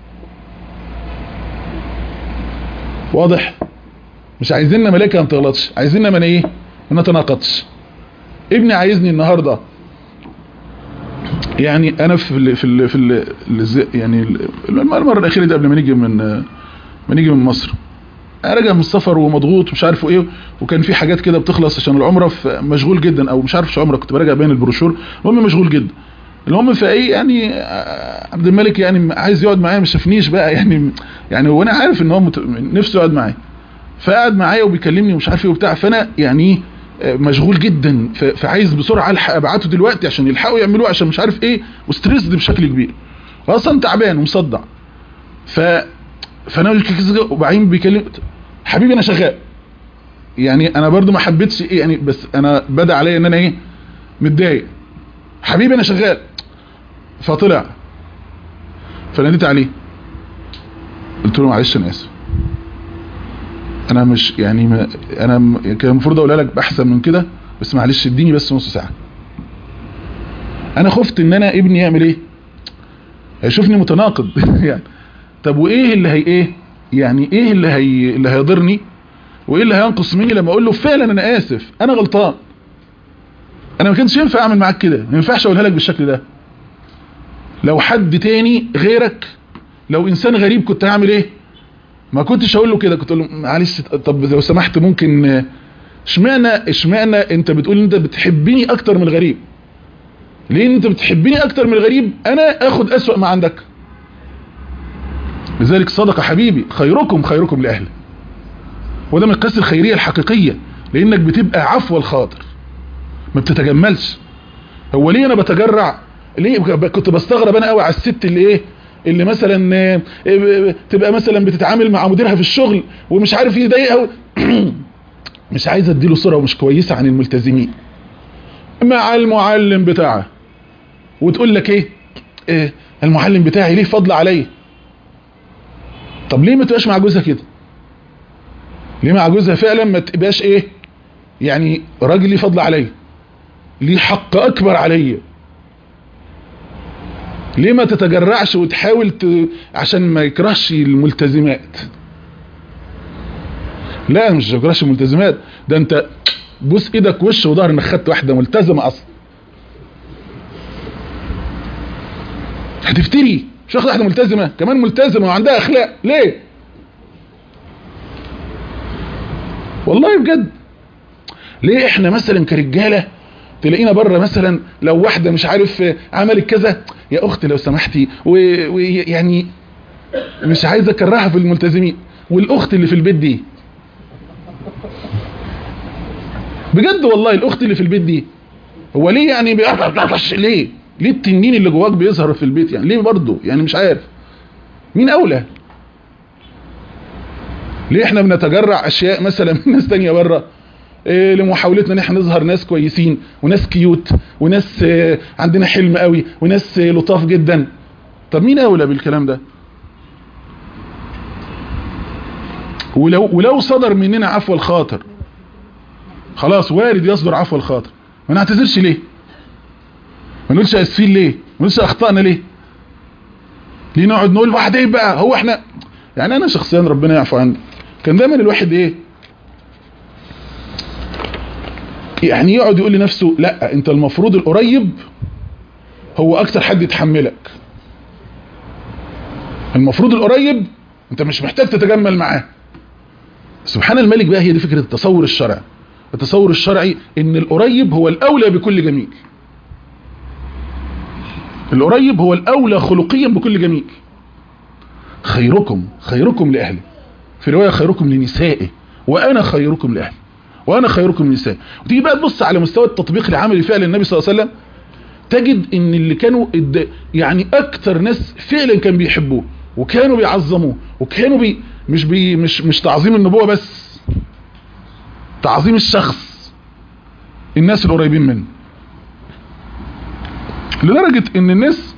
واضح مش عايزيننا ملاكة ما بتغلطش عايزيننا من ايه ما نتناقضش ابني عايزني النهاردة يعني انا في ال في ال في ال الز- يعني ال- المره الاخيره دي قبل ما نيجي من ما نيجي من مصر انا راجع من السفر ومضغوط ومش عارف ايه وكان في حاجات كده بتخلص عشان العمره فمشغول جدا او مش عارف مش عمره كنت براجع بين البروشور المهم مشغول جدا المهم فايه يعني آه، عبد الملك يعني عايز يقعد معايا ما شافنيش بقى يعني يعني وانا عارف ان هو مت- نفسه يقعد معايا فقعد معايا وبيكلمني ومش عارف ايه وبتاع فانا يعني آه، مشغول جدا ف- فعايز بسرعه الحق ابعته دلوقتي عشان يلحقوا يعملوه عشان مش عارف ايه وستريسد بشكل كبير اصلا تعبان ومصدع ف فانا قلت كده وبعدين بيكلم حبيبي انا شغال يعني انا برضو ما حبيتش ايه يعني بس انا بدا عليا ان انا ايه متضايق حبيبي انا شغال فطلع فناديت عليه قلت له معلش انا اسف انا مش يعني ما انا م- كان المفروض اقولها لك باحسن من كده بس معلش اديني بس نص ساعه انا خفت ان انا ابني يعمل ايه هيشوفني متناقض يعني طب وايه اللي هي ايه يعني ايه اللي هي اللي هيضرني وايه اللي هينقص مني لما اقول له فعلا انا اسف انا غلطان انا ما كانش ينفع اعمل معاك كده ما ينفعش اقولها لك بالشكل ده لو حد تاني غيرك لو انسان غريب كنت هعمل ايه ما كنتش هقول له كده كنت اقول له معلش طب لو سمحت ممكن آه، اشمعنى اشمعنى انت بتقول انت بتحبني اكتر من الغريب ليه انت بتحبني اكتر من الغريب انا اخد اسوأ ما عندك لذلك صدق حبيبي خيركم خيركم لاهله وده من القصة الخيرية الحقيقية لانك بتبقى عفو الخاطر ما بتتجملش هو ليه انا بتجرع ليه كنت بستغرب انا قوي على الست اللي ايه اللي مثلا آه، آه، تبقى مثلا بتتعامل مع مديرها في الشغل ومش عارف يضايقها مش عايزه اديله صوره مش كويسه عن الملتزمين مع المعلم بتاعها وتقول لك ايه, إيه المعلم بتاعي ليه فضل عليا طب ليه ما تبقاش مع جوزها كده ليه مع جوزها فعلا ما تبقاش ايه يعني راجل ليه فضل عليا ليه حق اكبر عليا ليه ما تتجرعش وتحاول ت... عشان ما يكرهش الملتزمات لا مش يكرهش الملتزمات ده انت بوس ايدك وش وظهر انك خدت واحده ملتزمه اصلا هتفتري مش واخد واحده ملتزمه كمان ملتزمه وعندها اخلاق ليه والله بجد ليه احنا مثلا كرجاله تلاقينا بره مثلا لو واحده مش عارف عملت كذا يا اختي لو سمحتي ويعني مش عايز اكرهها في الملتزمين والاخت اللي في البيت دي بجد والله الاخت اللي في البيت دي هو ليه يعني بيقطع ليه ليه التنين اللي جواك بيظهر في البيت يعني ليه برضه يعني مش عارف مين اولى ليه احنا بنتجرع اشياء مثلا من ناس تانية بره إيه لمحاولتنا ان احنا نظهر ناس كويسين وناس كيوت وناس اه عندنا حلم قوي وناس اه لطاف جدا طب مين اولى بالكلام ده ولو ولو صدر مننا عفو الخاطر خلاص وارد يصدر عفو الخاطر ما نعتذرش ليه ما نقولش اسفين ليه ما نقولش اخطأنا ليه ليه نقعد نقول واحد ايه بقى هو احنا يعني انا شخصيا ربنا يعفو عني كان دايما الواحد ايه يعني يقعد يقول لنفسه لا انت المفروض القريب هو اكتر حد يتحملك المفروض القريب انت مش محتاج تتجمل معاه سبحان الملك بقى هي دي فكرة التصور الشرعي التصور الشرعي ان القريب هو الاولى بكل جميل القريب هو الاولى خلقيا بكل جميل خيركم خيركم لاهله في رواية خيركم لنسائه وانا خيركم لاهلي وانا خيركم لنسائه وتيجي بقى تبص على مستوى التطبيق العملي فعل النبي صلى الله عليه وسلم تجد ان اللي كانوا يعني اكتر ناس فعلا كان بيحبوه وكانوا بيعظموه وكانوا بي مش بي مش مش تعظيم النبوة بس تعظيم الشخص الناس القريبين منه لدرجة ان الناس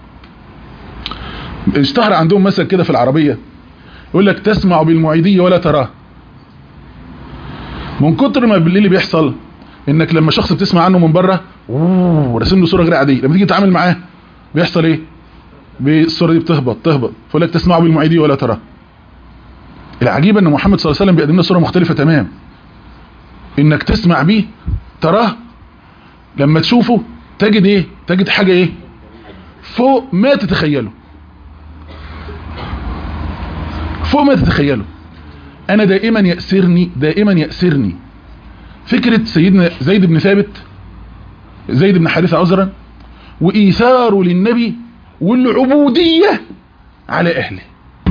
اشتهر عندهم مثل كده في العربية يقول لك تسمع بالمعيدية ولا تراه من كتر ما بالليل بيحصل انك لما شخص بتسمع عنه من بره ورسم له صوره غير عاديه لما تيجي تتعامل معاه بيحصل ايه بالصوره دي بتهبط تهبط فيقول لك تسمعه بالمعيديه ولا تراه العجيب ان محمد صلى الله عليه وسلم بيقدم لنا صوره مختلفه تمام انك تسمع بيه تراه لما تشوفه تجد ايه تجد حاجه ايه فوق ما تتخيلوا فوق ما تتخيلوا انا دائما يأسرني دائما يأسرني فكرة سيدنا زيد بن ثابت زيد بن حارثة عذرا وإيثاره للنبي والعبودية على أهله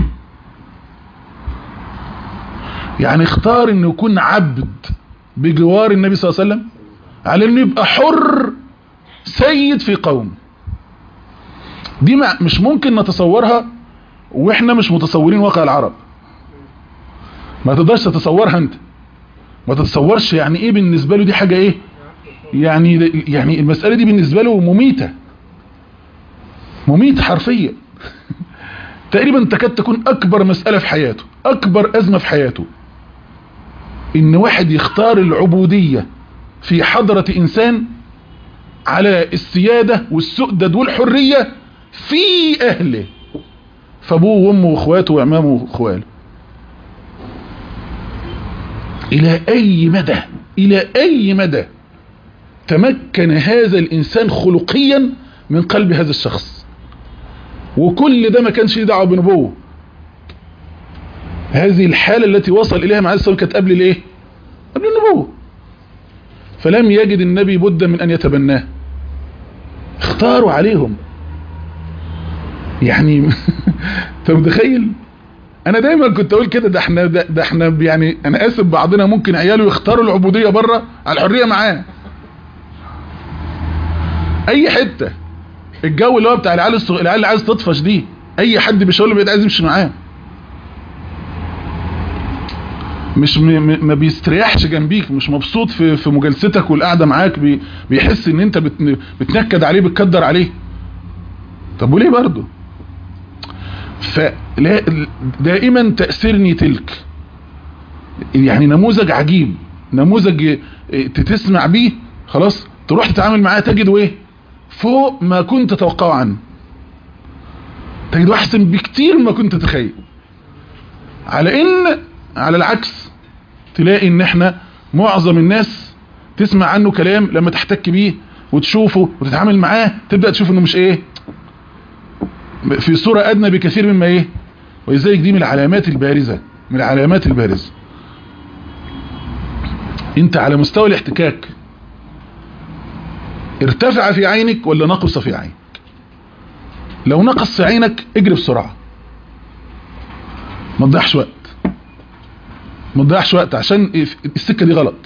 يعني اختار انه يكون عبد بجوار النبي صلى الله عليه وسلم على انه يبقى حر سيد في قوم دي مش ممكن نتصورها واحنا مش متصورين واقع العرب ما تقدرش تتصورها انت ما تتصورش يعني ايه بالنسبة له دي حاجة ايه يعني يعني المسألة دي بالنسبة له مميتة مميت حرفيا تقريبا تكاد تكون اكبر مسألة في حياته اكبر ازمة في حياته ان واحد يختار العبودية في حضرة انسان على السيادة والسؤدد والحرية في اهله فابوه وامه واخواته وعمامه واخواله الى اي مدى الى اي مدى تمكن هذا الانسان خلقيا من قلب هذا الشخص وكل ده ما كانش ليه دعوه بنبوه هذه الحالة التي وصل إليها مع السلام كانت قبل الايه قبل النبوة فلم يجد النبي بد من أن يتبناه اختاروا عليهم يعني انت متخيل انا دايما كنت اقول كده ده احنا ده, ده احنا يعني انا اسف بعضنا ممكن عياله يختاروا العبودية بره على الحرية معاه اي حتة الجو اللي هو بتاع العيال الصغ... العيال اللي عايز تطفش دي اي حد بيشاور له عايز يمشي معاه مش م... ما بيستريحش جنبيك مش مبسوط في في مجالستك والقعده معاك بي... بيحس ان انت بت... بتنكد عليه بتكدر عليه طب وليه برضه فلا دائما تأثرني تلك يعني نموذج عجيب نموذج تسمع بيه خلاص تروح تتعامل معاه تجده ايه فوق ما كنت تتوقعه عنه تجده احسن بكتير ما كنت تتخيل على ان على العكس تلاقي ان احنا معظم الناس تسمع عنه كلام لما تحتك بيه وتشوفه وتتعامل معاه تبدأ تشوف انه مش ايه في صورة ادنى بكثير مما ايه ولذلك دي من العلامات البارزة من العلامات البارزة انت على مستوى الاحتكاك ارتفع في عينك ولا نقص في عينك لو نقص في عينك اجري بسرعة ما تضيعش وقت ما تضيعش وقت عشان السكة دي غلط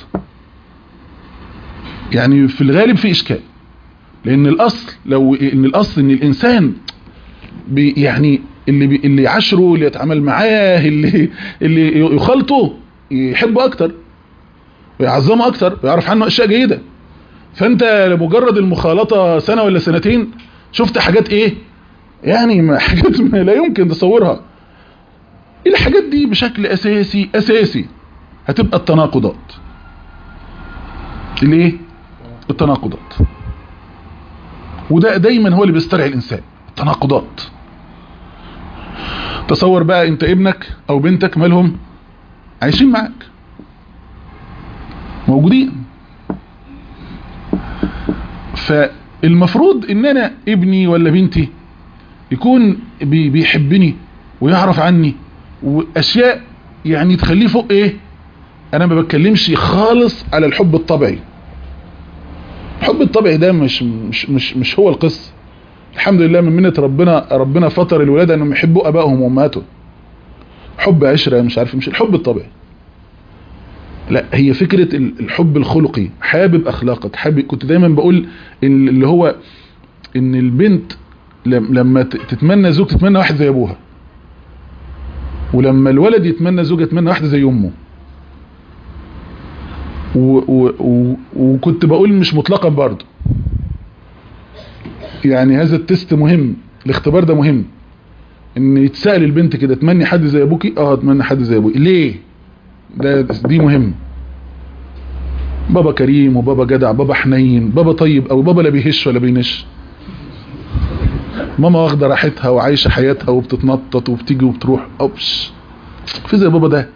يعني في الغالب في اشكال لان الاصل لو ان الاصل ان الانسان بي يعني اللي بي اللي يعاشره اللي يتعامل معاه اللي اللي يخالطه يحبه اكتر ويعظمه اكتر ويعرف عنه اشياء جيدة فانت لمجرد المخالطة سنة ولا سنتين شفت حاجات ايه يعني حاجات ما لا يمكن تصورها الحاجات دي بشكل اساسي اساسي هتبقى التناقضات الايه التناقضات وده دايما هو اللي بيسترعي الانسان التناقضات تصور بقى انت ابنك او بنتك مالهم عايشين معاك موجودين فالمفروض ان انا ابني ولا بنتي يكون بي بيحبني ويعرف عني واشياء يعني تخليه فوق ايه انا ما بتكلمش خالص على الحب الطبيعي الحب الطبيعي ده مش مش مش, مش هو القصه الحمد لله من منة ربنا ربنا فطر الولاد انهم يحبوا ابائهم وامهاتهم حب عشره مش عارف مش الحب الطبيعي لا هي فكرة الحب الخلقي حابب اخلاقك حابب كنت دايما بقول إن اللي هو ان البنت لما تتمنى زوج تتمنى واحد زي ابوها ولما الولد يتمنى زوج يتمنى واحدة زي امه و و و وكنت بقول مش مطلقا برضه يعني هذا التست مهم الاختبار ده مهم ان يتسأل البنت كده تمني حد زي ابوكي اه اتمنى حد زي ابوكي ليه ده دي مهم بابا كريم وبابا جدع بابا حنين بابا طيب او بابا لا بيهش ولا بينش ماما واخده راحتها وعايشه حياتها وبتتنطط وبتيجي وبتروح اوبش في زي بابا ده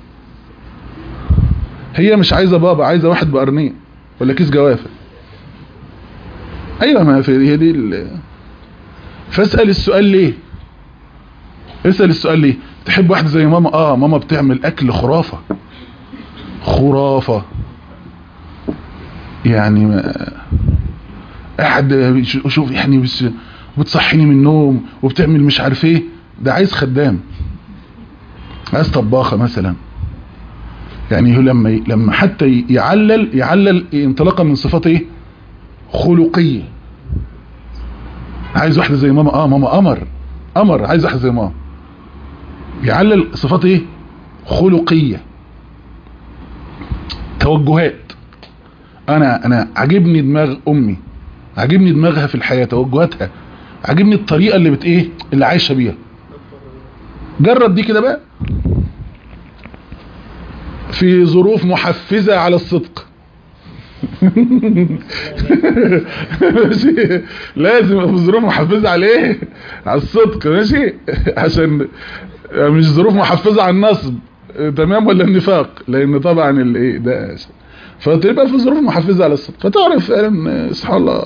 هي مش عايزه بابا عايزه واحد بقرنيه ولا كيس جوافه ايوه ما في هي دي فاسأل السؤال ليه اسأل السؤال ليه تحب واحدة زي ماما اه ماما بتعمل اكل خرافة خرافة يعني ما قاعد شوف يعني بس بتصحيني من النوم وبتعمل مش عارف ايه ده عايز خدام عايز طباخة مثلا يعني هو لما لما حتى يعلل يعلل انطلاقا من صفات ايه خلقية عايز واحدة زي ماما اه ماما قمر قمر عايز واحدة زي ماما يعلل صفات ايه خلقية توجهات انا انا عجبني دماغ امي عجبني دماغها في الحياة توجهاتها عجبني الطريقة اللي بت ايه اللي عايشة بيها جرب دي كده بقى في ظروف محفزة على الصدق ماشي لازم في ظروف محفزة على ايه على الصدق ماشي عشان مش ظروف محفزة على النصب تمام ولا النفاق لان طبعا الايه ده فتبقى في ظروف محفزة على الصدق فتعرف فعلا سبحان الله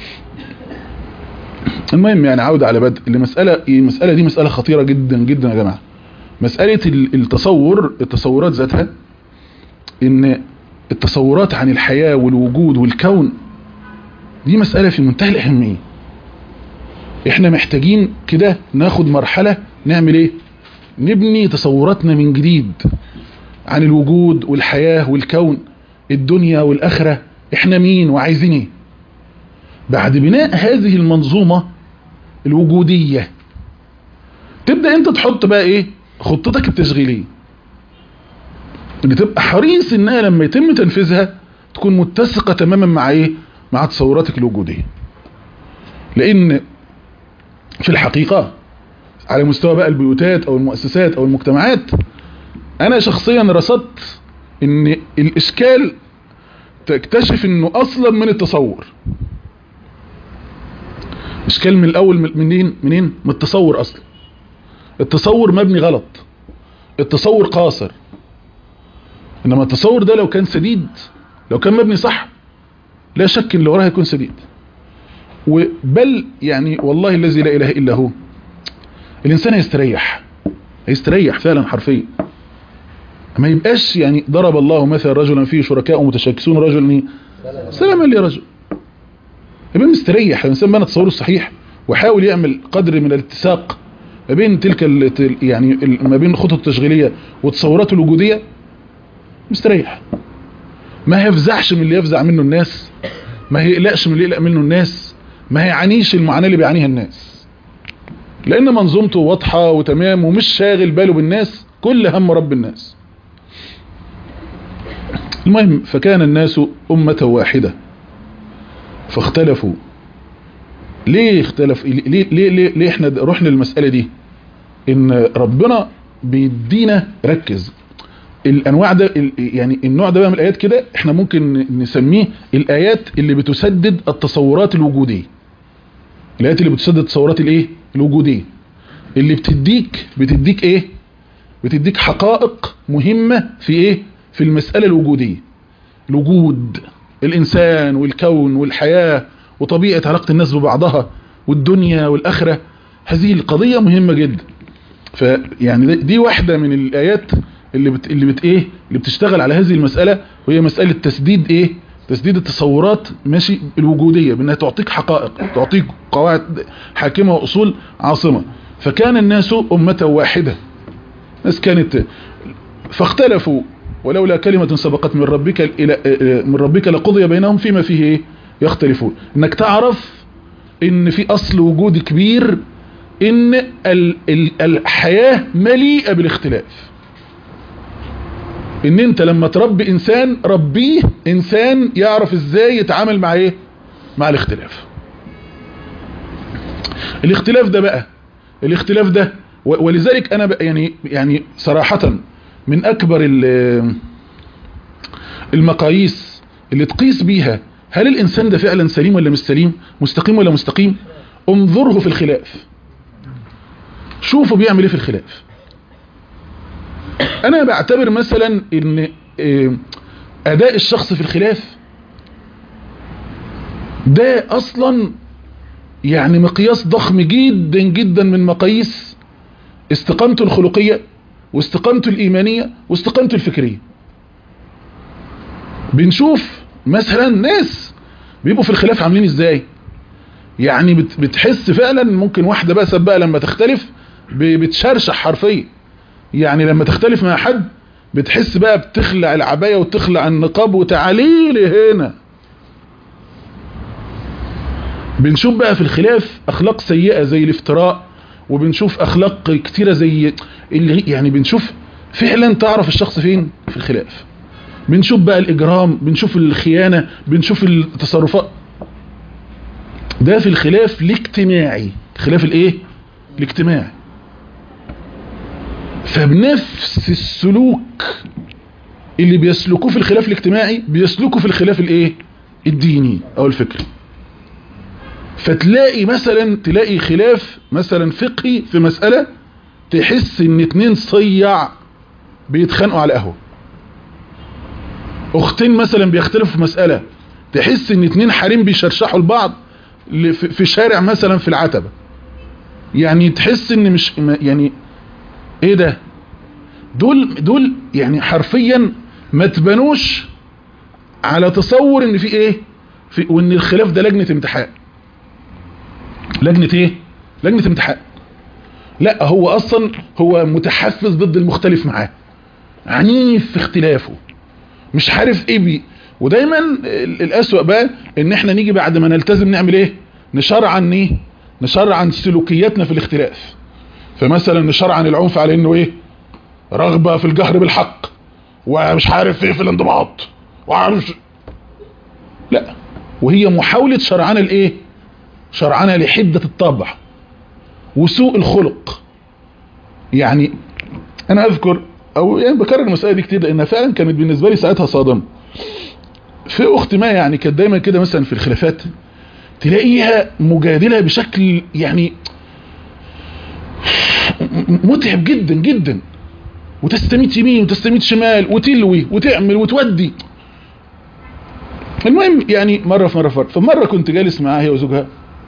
المهم يعني عودة على بدء المسألة المسألة دي مسألة خطيرة جدا جدا يا جماعة مسألة التصور التصورات ذاتها ان التصورات عن الحياة والوجود والكون دي مسألة في منتهى الأهمية احنا محتاجين كده ناخد مرحلة نعمل ايه نبني تصوراتنا من جديد عن الوجود والحياة والكون الدنيا والآخرة احنا مين وعايزين ايه بعد بناء هذه المنظومة الوجودية تبدأ انت تحط بقى ايه خطتك التشغيلية اللي تبقى حريص انها لما يتم تنفيذها تكون متسقة تماما مع ايه مع تصوراتك الوجودية لان في الحقيقة على مستوى بقى البيوتات او المؤسسات او المجتمعات انا شخصيا رصدت ان الاشكال تكتشف انه اصلا من التصور اشكال من الاول منين منين من التصور اصلا التصور مبني غلط التصور قاصر انما التصور ده لو كان سديد لو كان مبني صح لا شك ان اللي وراه هيكون سديد وبل يعني والله الذي لا اله الا هو الانسان هيستريح هيستريح فعلا حرفيا ما يبقاش يعني ضرب الله مثلا رجلا فيه شركاء متشاكسون رجل سلاما لرجل يبقى مستريح الانسان بنى تصوره الصحيح وحاول يعمل قدر من الاتساق ما بين تلك يعني ما بين الخطط التشغيليه وتصوراته الوجوديه مستريح ما هيفزعش من اللي يفزع منه الناس ما هيقلقش من اللي يقلق منه الناس ما هيعانيش المعاناة اللي بيعانيها الناس لان منظومته واضحة وتمام ومش شاغل باله بالناس كل هم رب الناس المهم فكان الناس أمة واحدة فاختلفوا ليه اختلف ليه, ليه, ليه, ليه احنا رحنا للمسألة دي ان ربنا بيدينا ركز الانواع ده يعني النوع ده بقى من الايات كده احنا ممكن نسميه الايات اللي بتسدد التصورات الوجوديه الايات اللي بتسدد التصورات الايه الوجوديه اللي بتديك بتديك ايه بتديك حقائق مهمه في ايه في المساله الوجوديه الوجود الانسان والكون والحياه وطبيعه علاقه الناس ببعضها والدنيا والاخره هذه القضيه مهمه جدا فيعني دي واحده من الايات اللي بت اللي بت ايه اللي بتشتغل على هذه المسألة وهي مسألة تسديد ايه تسديد التصورات ماشي الوجودية بانها تعطيك حقائق تعطيك قواعد حاكمة واصول عاصمة فكان الناس امة واحدة الناس كانت فاختلفوا ولولا كلمة سبقت من ربك الى من ربك لقضي بينهم فيما فيه ايه يختلفون انك تعرف ان في اصل وجودي كبير ان الحياة مليئة بالاختلاف ان انت لما تربي انسان ربيه انسان يعرف ازاي يتعامل مع ايه مع الاختلاف الاختلاف ده بقى الاختلاف ده ولذلك انا بقى يعني يعني صراحة من اكبر المقاييس اللي تقيس بيها هل الانسان ده فعلا سليم ولا مش سليم مستقيم ولا مستقيم انظره في الخلاف شوفوا بيعمل ايه في الخلاف انا بعتبر مثلا ان اداء الشخص في الخلاف ده اصلا يعني مقياس ضخم جدا جدا من مقاييس استقامته الخلقية واستقامته الإيمانية واستقامته الفكرية بنشوف مثلا ناس بيبقوا في الخلاف عاملين ازاي يعني بت- بتحس فعلا ممكن واحدة بقى بقى لما تختلف ب- بتشرشح حرفيا يعني لما تختلف مع حد بتحس بقى بتخلع العباية وتخلع النقاب وتعاليلي هنا بنشوف بقى في الخلاف اخلاق سيئة زي الافتراء وبنشوف اخلاق كتيرة زي اللي يعني بنشوف فعلا تعرف الشخص فين في الخلاف بنشوف بقى الاجرام بنشوف الخيانة بنشوف التصرفات ده في الخلاف الاجتماعي خلاف الايه الاجتماعي فبنفس السلوك اللي بيسلكوه في الخلاف الاجتماعي بيسلكوا في الخلاف الايه الديني او الفكري فتلاقي مثلا تلاقي خلاف مثلا فقهي في مسألة تحس ان اتنين صيع بيتخانقوا على قهوة اختين مثلا بيختلفوا في مسألة تحس ان اتنين حريم بيشرشحوا لبعض ل- في في شارع مثلا في العتبة يعني تحس ان مش ما- يعني ايه ده دول دول يعني حرفيا ما تبنوش على تصور ان في ايه في وان الخلاف ده لجنة امتحان لجنة ايه لجنة امتحان لا هو اصلا هو متحفز ضد المختلف معاه عنيف في اختلافه مش عارف ايه بي ودايما ال- الاسوأ بقى ان احنا نيجي بعد ما نلتزم نعمل ايه نشرعن ايه نشرعن سلوكياتنا في الاختلاف فمثلا نشرعن العنف على انه ايه رغبة في الجهر بالحق ومش عارف ايه في الانضباط وعارف لا وهي محاولة شرعنة الايه شرعنة لحدة الطبع وسوء الخلق يعني انا اذكر او يعني بكرر المسألة دي كتير لانها فعلا كانت بالنسبة لي ساعتها صادمة في اخت ما يعني كانت دايما كده مثلا في الخلافات تلاقيها مجادلة بشكل يعني متعب جدا جدا وتستميت يمين وتستميت شمال وتلوي وتعمل وتودي المهم يعني مرة في مرة في مرة فمرة كنت جالس معاها هي وزوجها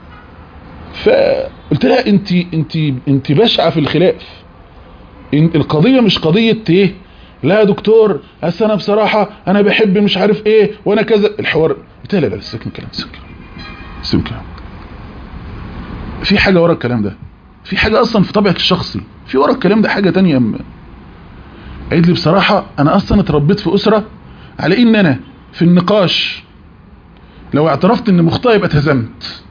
فقلت لها انت انت انت بشعة في الخلاف إن- القضية مش قضية ايه لا يا دكتور بس انا بصراحة انا بحب مش عارف ايه وانا كذا الحوار قلت لها لا لا سيبك من الكلام سيبك من الكلام. سيبك من الكلام في حاجة ورا الكلام ده في حاجة اصلا في طبيعة الشخصي في ورا الكلام ده حاجة تانية م- قالت لي بصراحة انا اصلا اتربيت في اسرة على ان انا في النقاش لو اعترفت ان مخطئ يبقى اتهزمت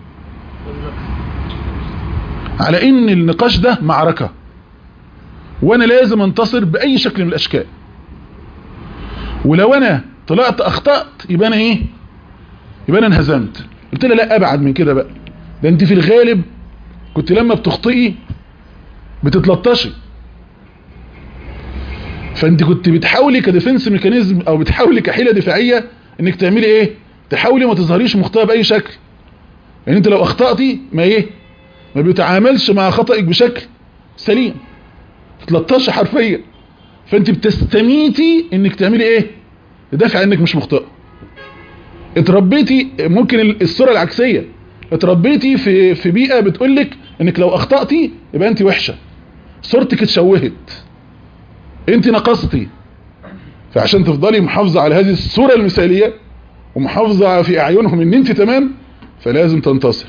على ان النقاش ده معركة وانا لازم انتصر باي شكل من الاشكال ولو انا طلعت اخطأت يبقى انا ايه يبقى انا انهزمت قلت لها لا ابعد من كده بقى ده انت في الغالب كنت لما بتخطئي بتتلطشي فانت كنت بتحاولي كديفنس ميكانيزم او بتحاولي كحيله دفاعيه انك تعملي ايه تحاولي ما تظهريش مخطئه باي شكل يعني انت لو اخطاتي ما ايه ما بيتعاملش مع خطأك بشكل سليم تتلطشي حرفيا فانت بتستميتي انك تعملي ايه تدافع انك مش مخطئه اتربيتي ممكن الصوره العكسيه اتربيتي في في بيئه بتقولك انك لو اخطاتي يبقى انت وحشه صورتك اتشوهت انت نقصتي فعشان تفضلي محافظة على هذه الصورة المثالية ومحافظة في اعينهم ان انت تمام فلازم تنتصر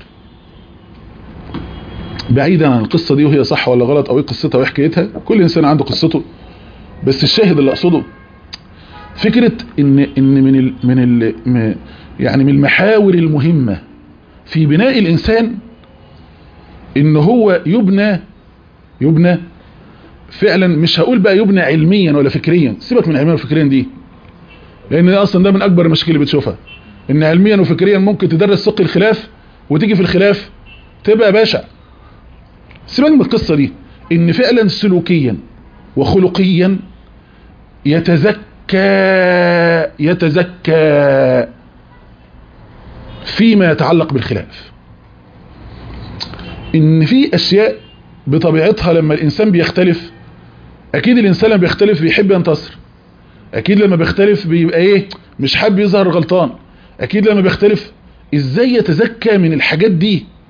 بعيدا عن القصة دي وهي صح ولا غلط او ايه قصتها وايه حكايتها كل انسان عنده قصته بس الشاهد اللي اقصده فكرة ان ان من ال من ال م- يعني من المحاور المهمة في بناء الانسان ان هو يبنى يبنى فعلا مش هقول بقى يبنى علميا ولا فكريا سيبك من علميا وفكريا دي لان ده اصلا ده من اكبر المشاكل اللي بتشوفها ان علميا وفكريا ممكن تدرس فقه الخلاف وتيجي في الخلاف تبقى باشا سيبك من القصة دي ان فعلا سلوكيا وخلقيا يتزكى يتزكى فيما يتعلق بالخلاف ان في اشياء بطبيعتها لما الانسان بيختلف اكيد الانسان لما بيختلف بيحب ينتصر اكيد لما بيختلف بيبقى ايه مش حابب يظهر غلطان اكيد لما بيختلف ازاي يتزكى من الحاجات دي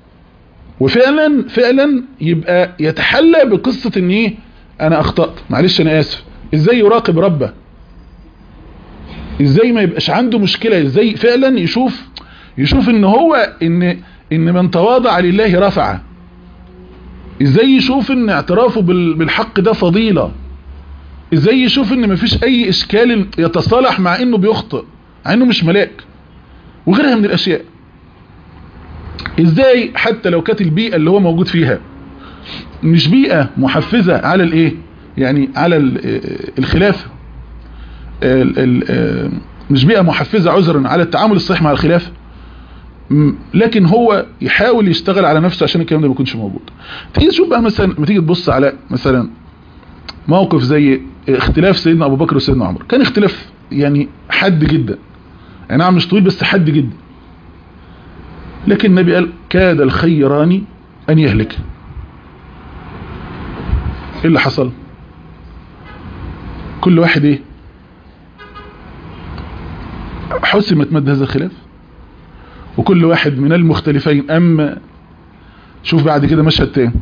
وفعلا فعلا يبقى يتحلى بقصة ان ايه انا اخطأت معلش انا اسف ازاي يراقب ربه ازاي ما يبقاش عنده مشكلة ازاي فعلا يشوف يشوف ان هو ان ان من تواضع لله رفعه ازاي يشوف ان اعترافه بال- بالحق ده فضيلة ازاي يشوف ان مفيش اي اشكال يتصالح مع انه بيخطئ مع انه مش ملاك وغيرها من الاشياء ازاي حتى لو كانت البيئة اللي هو موجود فيها مش بيئة محفزة على الايه يعني على ال- الخلافة ال- ال- مش بيئة محفزة عذرا على التعامل الصحيح مع الخلافة م- لكن هو يحاول يشتغل على نفسه عشان الكلام ده ما يكونش موجود تيجي تشوف بقى مثلا لما تيجي تبص على مثلا موقف زي اختلاف سيدنا ابو بكر وسيدنا عمر كان اختلاف يعني حد جدا يعني نعم مش طويل بس حد جدا لكن النبي قال كاد الخيران ان يهلك ايه اللي حصل كل واحد ايه حسمت مد هذا الخلاف وكل واحد من المختلفين اما شوف بعد كده مشهد تاني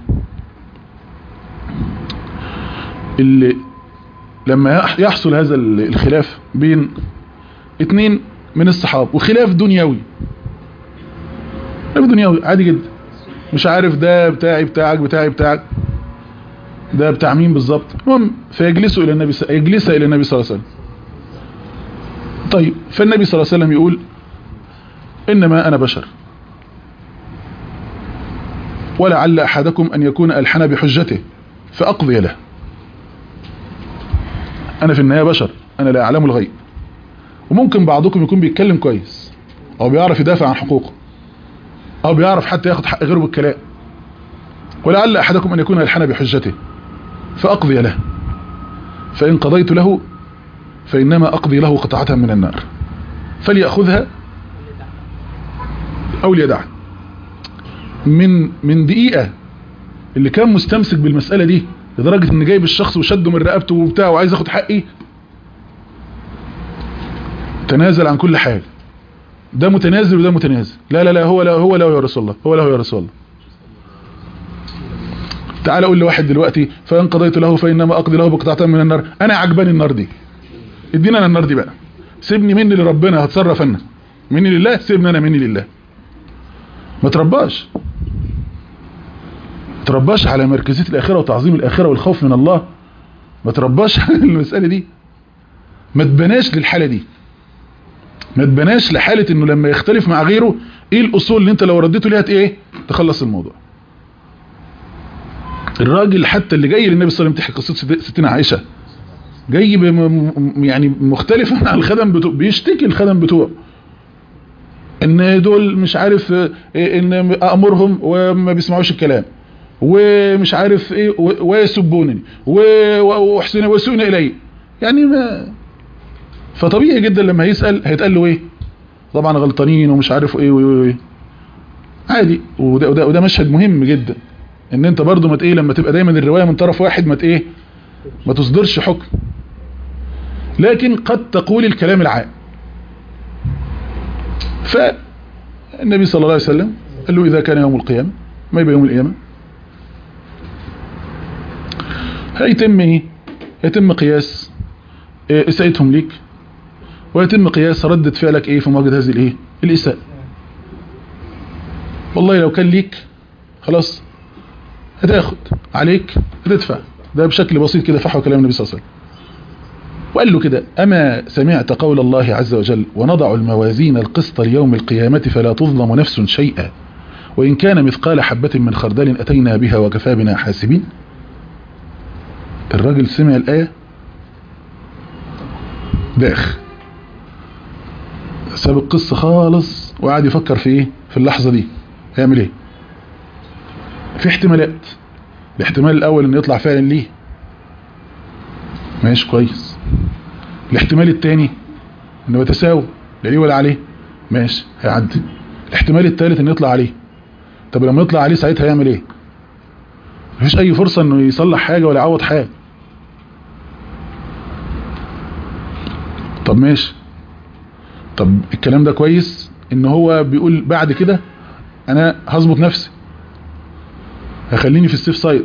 اللي لما يح- يحصل هذا ال- الخلاف بين اتنين من الصحاب وخلاف دنيوي خلاف دنيوي عادي جدا مش عارف ده بتاعي بتاعك بتاعي بتاعك ده بتاع مين بالظبط المهم فيجلسوا الى النبي س... يجلس الى النبي صلى الله عليه وسلم طيب فالنبي صلى الله عليه وسلم يقول انما انا بشر ولعل احدكم ان يكون الحن بحجته فاقضي له انا في النهايه بشر انا لا اعلم الغيب وممكن بعضكم يكون بيتكلم كويس او بيعرف يدافع عن حقوقه او بيعرف حتى ياخد حق غيره بالكلام ولعل احدكم ان يكون الحن بحجته فاقضي له فان قضيت له فانما اقضي له قطعه من النار فليأخذها او ليدعها من من دقيقة اللي كان مستمسك بالمسألة دي لدرجة ان جايب الشخص وشده من رقبته وبتاع وعايز ياخد حقي تنازل عن كل حاجة ده متنازل وده متنازل لا لا لا هو لا هو لا يا رسول الله هو لا يا رسول الله تعال اقول لواحد دلوقتي فان قضيت له فانما اقضي له بقطعه من النار انا عجباني النار دي ادينا انا النار دي بقى سيبني مني لربنا هتصرف انا مني لله سيبني انا مني لله ما ترباش ما ترباش على مركزية الآخرة وتعظيم الآخرة والخوف من الله ما ترباش على المسألة دي ما تبناش للحالة دي ما تبناش لحالة انه لما يختلف مع غيره ايه الاصول اللي انت لو رديته ليها ايه تخلص الموضوع الراجل حتى اللي جاي للنبي صلى الله عليه وسلم تحكي قصة ستنا عائشة جاي بم يعني مختلف عن الخدم بتوع بيشتكي الخدم بتوعه ان دول مش عارف ان امرهم وما بيسمعوش الكلام ومش عارف ايه ويسبونني ويحسن ويسوءون الي يعني ما فطبيعي جدا لما هيسال هيتقال له ايه طبعا غلطانين ومش عارف ايه وايه عادي وده, وده, وده مشهد مهم جدا ان انت برضو ما ايه لما تبقى دايما الروايه من طرف واحد ما ايه ما تصدرش حكم لكن قد تقول الكلام العام فالنبي صلى الله عليه وسلم قال له إذا كان يوم القيامة ما يبقى يوم القيامة هيتم ايه يتم قياس إيه اساءتهم ليك ويتم قياس ردة فعلك ايه في مواجهة هذه الايه الاساءة والله لو كان ليك خلاص هتاخد عليك هتدفع ده بشكل بسيط كده فحوى كلام النبي صلى الله عليه وسلم وقال له كده أما سمعت قول الله عز وجل ونضع الموازين القسط ليوم القيامة فلا تظلم نفس شيئا وإن كان مثقال حبة من خردل أتينا بها وكفى بنا حاسبين الراجل سمع الآية داخ ساب القصة خالص وقعد يفكر في ايه في اللحظة دي هيعمل ايه في احتمالات الاحتمال الاول ان يطلع فعلا ليه ماشي كويس الاحتمال الثاني انه يتساوي لا ليه ولا عليه ماشي هيعدي الاحتمال الثالث انه يطلع عليه طب لما يطلع عليه ساعتها هيعمل ايه مفيش اي فرصة انه يصلح حاجة ولا يعوض حاجة طب ماشي طب الكلام ده كويس ان هو بيقول بعد كده انا هظبط نفسي هخليني في السيف سايد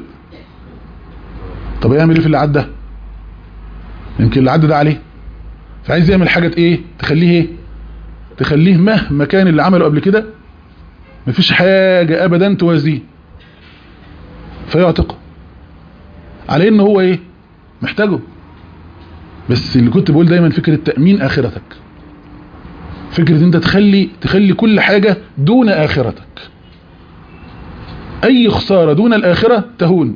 طب يعمل ايه في اللي عدى يمكن اللي عدى ده عليه فعايز يعمل حاجة ايه تخليه ايه تخليه مهما كان اللي عمله قبل كده مفيش حاجة ابدا توازيه فيعتقه على ان هو ايه محتاجه بس اللي كنت بقول دايما فكرة تأمين اخرتك فكرة انت تخلي تخلي كل حاجة دون اخرتك اي خسارة دون الاخرة تهون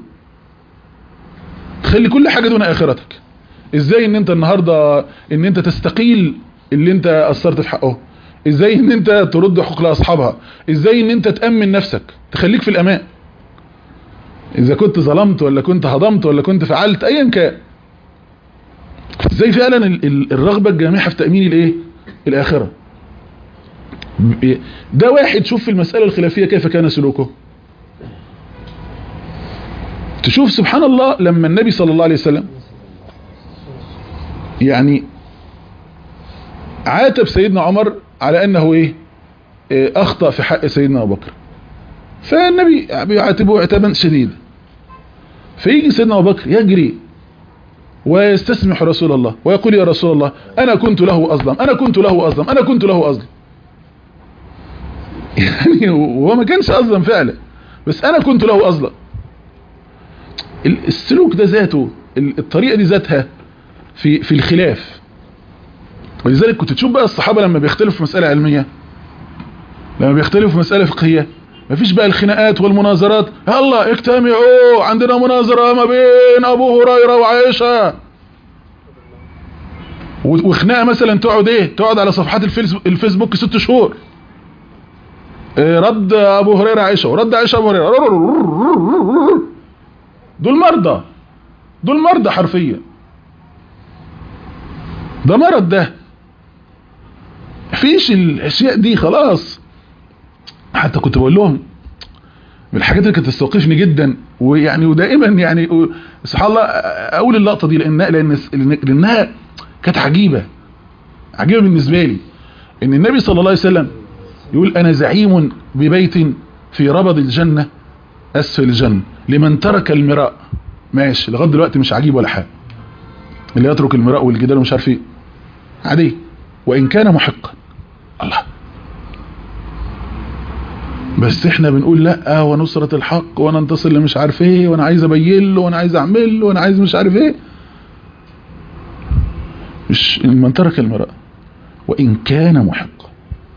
تخلي كل حاجة دون اخرتك ازاي ان انت النهاردة ان انت تستقيل اللي انت اثرت في حقه ازاي ان انت ترد حقوق لاصحابها ازاي ان انت تأمن نفسك تخليك في الامان اذا كنت ظلمت ولا كنت هضمت ولا كنت فعلت ايا كان ازاي فعلا ال- ال- الرغبة الجامحة في تأمين الايه الاخرة ب- ده واحد شوف في المسألة الخلافية كيف كان سلوكه تشوف سبحان الله لما النبي صلى الله عليه وسلم يعني عاتب سيدنا عمر على انه ايه إيه، اخطأ في حق سيدنا ابو بكر فالنبي بيعاتبه عتابا شديدا فيجي سيدنا ابو بكر يجري ويستسمح رسول الله ويقول يا رسول الله انا كنت له اظلم انا كنت له اظلم انا كنت له اظلم يعني هو ما كانش اظلم فعلا بس انا كنت له اظلم ال- السلوك ده ذاته ال- الطريقة دي ذاتها في في الخلاف ولذلك كنت تشوف بقى الصحابة لما بيختلفوا في مسألة علمية لما بيختلفوا في مسألة فقهية مفيش بقى الخناقات والمناظرات يلا اجتمعوا عندنا مناظرة ما بين ابو هريرة وعائشة و- وخناقة مثلا تقعد ايه تقعد على صفحات الفيس- الفيسبوك ست شهور إيه، رد ابو هريرة عائشة ورد عائشة ابو هريرة دول مرضى دول مرضى حرفيا ده مرض ده مفيش الاشياء دي خلاص حتى كنت بقول لهم من الحاجات اللي كانت تستوقفني جدا ويعني ودائما يعني و- سبحان الله اقول اللقطه دي لان لان لانها كانت عجيبه عجيبه بالنسبه لي ان النبي صلى الله عليه وسلم يقول انا زعيم ببيت في ربض الجنه اسفل الجنه لمن ترك المراء ماشي لغايه دلوقتي مش عجيب ولا حاجه اللي يترك المراء والجدال ومش عارف ايه عادي وان كان محقا الله بس احنا بنقول لا ونصرة الحق وانا انتصر لمش عارف ايه وانا عايز ابين له وانا عايز اعمل له وانا عايز مش عارف ايه مش من ترك المراء وان كان محقا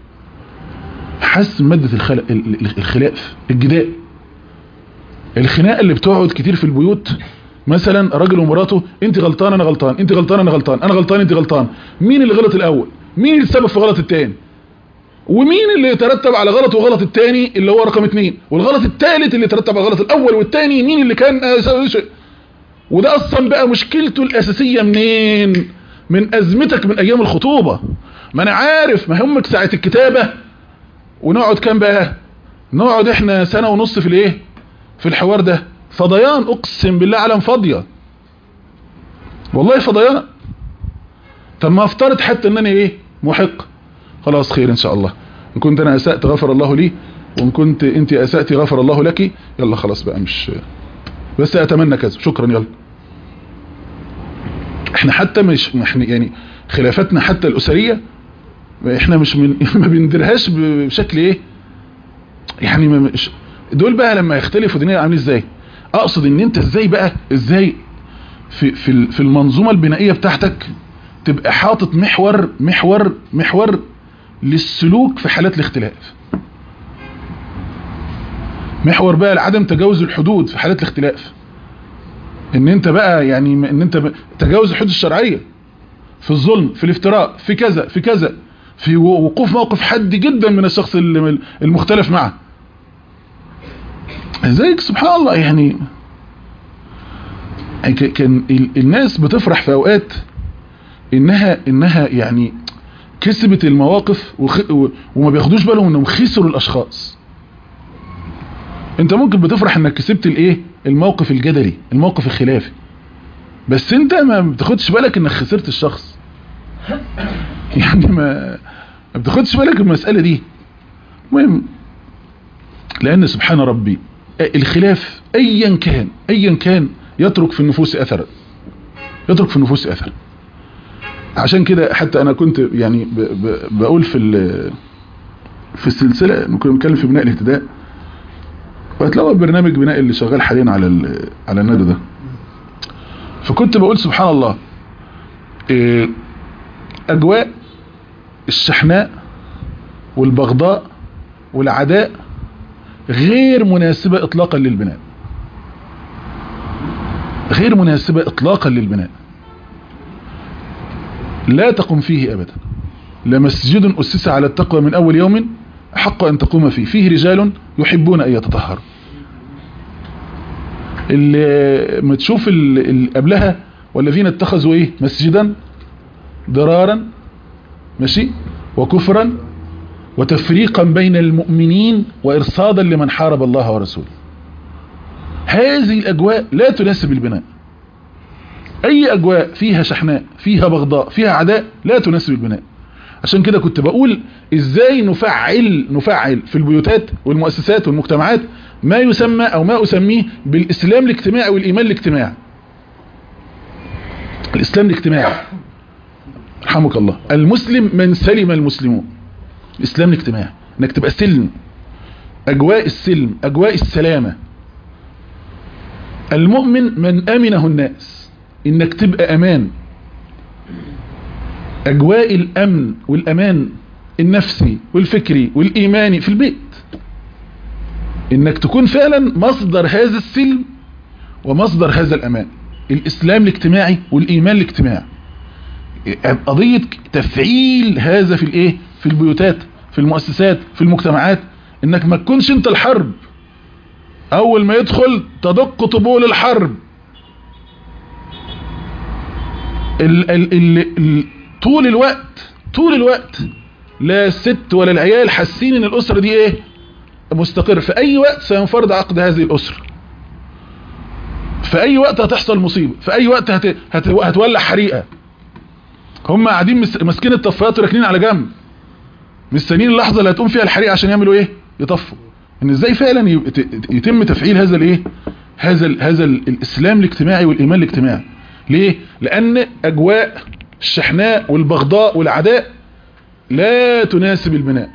حس مادة الخلق الخلاف الجدال الخناقه اللي بتقعد كتير في البيوت مثلا راجل ومراته انت غلطان انا غلطان انت غلطان انا غلطان انا غلطان انت غلطان مين اللي غلط الاول مين اللي السبب في غلط التاني ومين اللي يترتب على غلط وغلط التاني اللي هو رقم اتنين والغلط التالت اللي يترتب على الغلط الاول والتاني مين اللي كان آه، ش- وده اصلا بقى مشكلته الاساسية منين من ازمتك من ايام الخطوبة ما انا عارف ما همك ساعة الكتابة ونقعد كام بقى نقعد احنا سنة ونص في الايه في الحوار ده فضيان اقسم بالله علم فاضية والله فضيان طب ما افترض حتى ان انا ايه محق خلاص خير ان شاء الله ان كنت انا اسأت غفر الله لي وان كنت انت اسأتي غفر الله لك يلا خلاص بقى مش بس اتمنى كذا شكرا يلا احنا حتى مش احنا يعني خلافاتنا حتى الاسرية احنا مش من ما بندرهاش بشكل ايه يعني ما مش دول بقى لما يختلفوا دينيا عامل ازاي اقصد ان انت ازاي بقى ازاي في في ال- في المنظومه البنائيه بتاعتك تبقى حاطط محور محور محور للسلوك في حالات الاختلاف محور بقى لعدم تجاوز الحدود في حالات الاختلاف ان انت بقى يعني م- ان انت ب- تجاوز الحدود الشرعيه في الظلم في الافتراء في كذا في كذا في و- وقوف موقف حد جدا من الشخص اللي- المختلف معه زيك سبحان الله يعني ك- كان ال- الناس بتفرح في اوقات انها انها يعني كسبت المواقف وخ... و... وما بياخدوش بالهم انهم خسروا الاشخاص انت ممكن بتفرح انك كسبت الايه الموقف الجدلي الموقف الخلافي بس انت ما بتاخدش بالك انك خسرت الشخص يعني ما ما بتاخدش بالك من المسألة دي المهم لان سبحان ربي الخلاف ايا كان ايا كان يترك في النفوس اثرا يترك في النفوس اثرا عشان كده حتى انا كنت يعني ب ب بقول في في السلسله كنا بنتكلم في بناء الاهتداء وهتلاقوا البرنامج بناء اللي شغال حاليا على على النادي ده فكنت بقول سبحان الله اجواء الشحناء والبغضاء والعداء غير مناسبة اطلاقا للبناء غير مناسبة اطلاقا للبناء لا تقم فيه ابدا لمسجد اسس على التقوى من اول يوم حق ان تقوم فيه فيه رجال يحبون ان يتطهروا اللي ما تشوف اللي قبلها والذين اتخذوا ايه مسجدا ضرارا ماشي وكفرا وتفريقا بين المؤمنين وارصادا لمن حارب الله ورسوله هذه الاجواء لا تناسب البناء اي اجواء فيها شحناء فيها بغضاء فيها عداء لا تناسب البناء عشان كده كنت بقول ازاي نفعل نفعل في البيوتات والمؤسسات والمجتمعات ما يسمى او ما اسميه بالاسلام الاجتماعي والايمان الاجتماعي الاسلام الاجتماعي رحمك الله المسلم من سلم المسلمون الاسلام الاجتماعي انك تبقى سلم اجواء السلم اجواء السلامة المؤمن من امنه الناس انك تبقى امان اجواء الامن والامان النفسي والفكري والايماني في البيت انك تكون فعلا مصدر هذا السلم ومصدر هذا الامان الاسلام الاجتماعي والايمان الاجتماعي قضية تفعيل هذا في الايه في البيوتات في المؤسسات في المجتمعات انك ما تكونش انت الحرب اول ما يدخل تدق طبول الحرب ال ال ال ال طول الوقت طول الوقت لا الست ولا العيال حاسين ان الاسرة دي ايه مستقر في اي وقت سينفرض عقد هذه الاسرة في اي وقت هتحصل مصيبة في اي وقت هت... هت... هتولع حريقة هم قاعدين مس... ماسكين الطفايات وراكنين على جنب مستنيين اللحظة اللي هتقوم فيها الحريقة عشان يعملوا ايه يطفوا ان ازاي فعلا ي... يتم تفعيل هذا الايه هذا ال... هذا ال... الاسلام الاجتماعي والايمان الاجتماعي ليه لان اجواء الشحناء والبغضاء والعداء لا تناسب البناء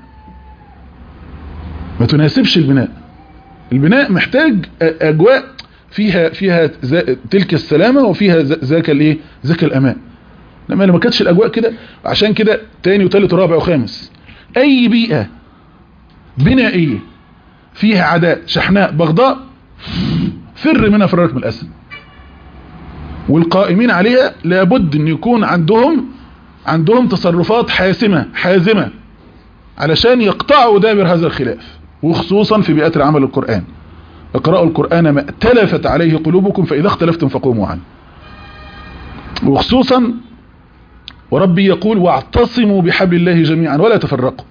ما تناسبش البناء البناء محتاج اجواء فيها فيها تلك السلامة وفيها ذاك الايه ذاك الامان لما لما كانتش الاجواء كده عشان كده تاني وتالت ورابع وخامس اي بيئة بنائية فيها عداء شحناء بغضاء فر منها فرارك من الاسد والقائمين عليها لابد ان يكون عندهم عندهم تصرفات حاسمة حازمة علشان يقطعوا دابر هذا الخلاف وخصوصا في بيئات العمل القرآن اقرأوا القرآن ما اتلفت عليه قلوبكم فإذا اختلفتم فقوموا عنه وخصوصا وربي يقول واعتصموا بحبل الله جميعا ولا تفرقوا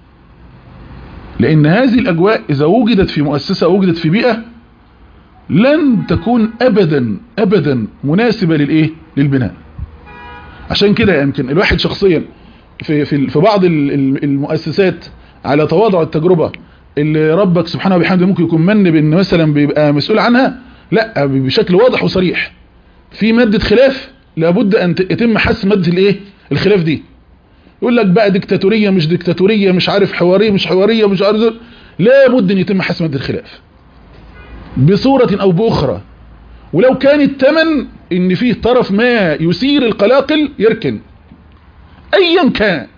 لأن هذه الأجواء إذا وجدت في مؤسسة وجدت في بيئة لن تكون أبدا أبدا مناسبة للإيه للبناء عشان كده يمكن الواحد شخصيا في, في, في بعض المؤسسات على تواضع التجربة اللي ربك سبحانه وبحمده ممكن يكون من بان مثلا بيبقى مسؤول عنها لا بشكل واضح وصريح في مادة خلاف لابد ان يتم حس مادة الايه الخلاف دي يقول لك بقى ديكتاتورية مش ديكتاتورية مش عارف حوارية مش حوارية مش عارف لابد ان يتم حس مادة الخلاف بصورة او باخرى ولو كان التمن ان فيه طرف ما يثير القلاقل يركن ايا كان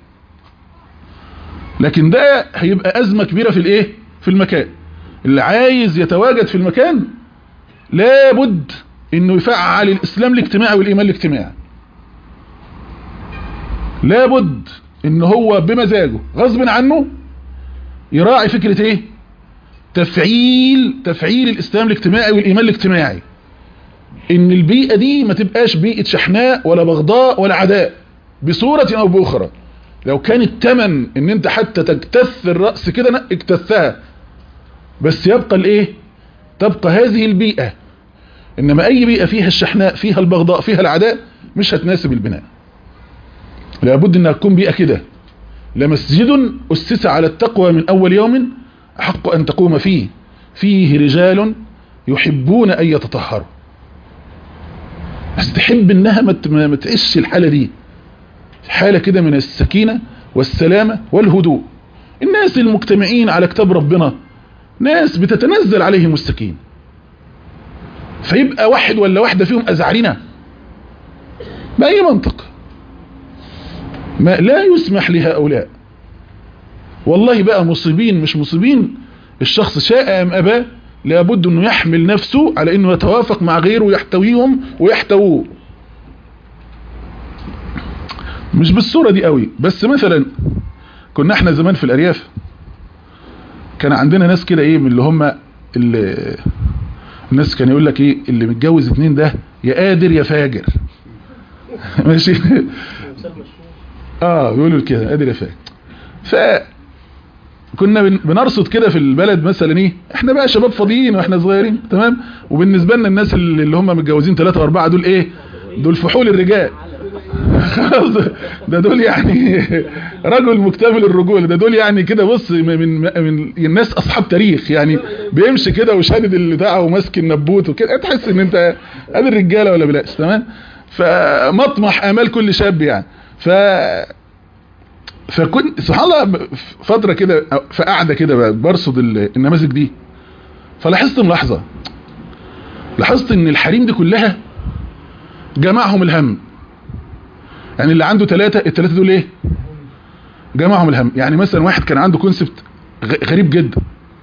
لكن ده هيبقى ازمة كبيرة في الايه في المكان اللي عايز يتواجد في المكان لابد انه يفعل الاسلام الاجتماعي والايمان الاجتماعي لابد ان هو بمزاجه غصب عنه يراعي فكرة ايه تفعيل تفعيل الاسلام الاجتماعي والايمان الاجتماعي ان البيئة دي ما تبقاش بيئة شحناء ولا بغضاء ولا عداء بصورة او باخرى لو كان التمن ان انت حتى تجتث الرأس كده اجتثها بس يبقى الايه تبقى هذه البيئة انما اي بيئة فيها الشحناء فيها البغضاء فيها العداء مش هتناسب البناء لابد انها تكون بيئة كده لمسجد اسس على التقوى من اول يوم حق ان تقوم فيه فيه رجال يحبون ان يتطهروا بس تحب انها ما ت- ما ما تعيش الحالة دي حالة كده من السكينة والسلامة والهدوء الناس المجتمعين على كتاب ربنا ناس بتتنزل عليهم السكينة فيبقى واحد ولا واحدة فيهم أزعرنا بأي منطق ما لا يسمح لهؤلاء والله بقى مصيبين مش مصيبين الشخص شاء أم أباه لابد أنه يحمل نفسه على أنه يتوافق مع غيره ويحتويهم ويحتووه مش بالصورة دي قوي بس مثلا كنا احنا زمان في الأرياف كان عندنا ناس كده ايه من اللي هم اللي الناس كان يقول لك ايه اللي متجوز اتنين ده يا قادر يا فاجر ماشي اه بيقولوا كده قادر يا فاجر ف كنا بن- بنرصد كده في البلد مثلا ايه احنا بقى شباب فاضيين واحنا صغيرين تمام وبالنسبه لنا الناس اللي اللي هم متجوزين ثلاثة واربعة دول ايه دول فحول الرجال خلاص ده دول يعني رجل مكتمل الرجوله ده دول يعني كده بص من من من الناس اصحاب تاريخ يعني بيمشي كده وشادد اللي بتاعه وماسك النبوت وكده تحس ان انت قادر رجاله ولا بلاش تمام فمطمح امال كل شاب يعني ف فكنت سبحان الله فتره كده في قعده كده بقى برصد ال- النماذج دي فلاحظت ملاحظه لاحظت ان الحريم دي كلها جمعهم الهم يعني اللي عنده ثلاثة الثلاثة دول ايه جمعهم الهم يعني مثلا واحد كان عنده كونسبت غريب جدا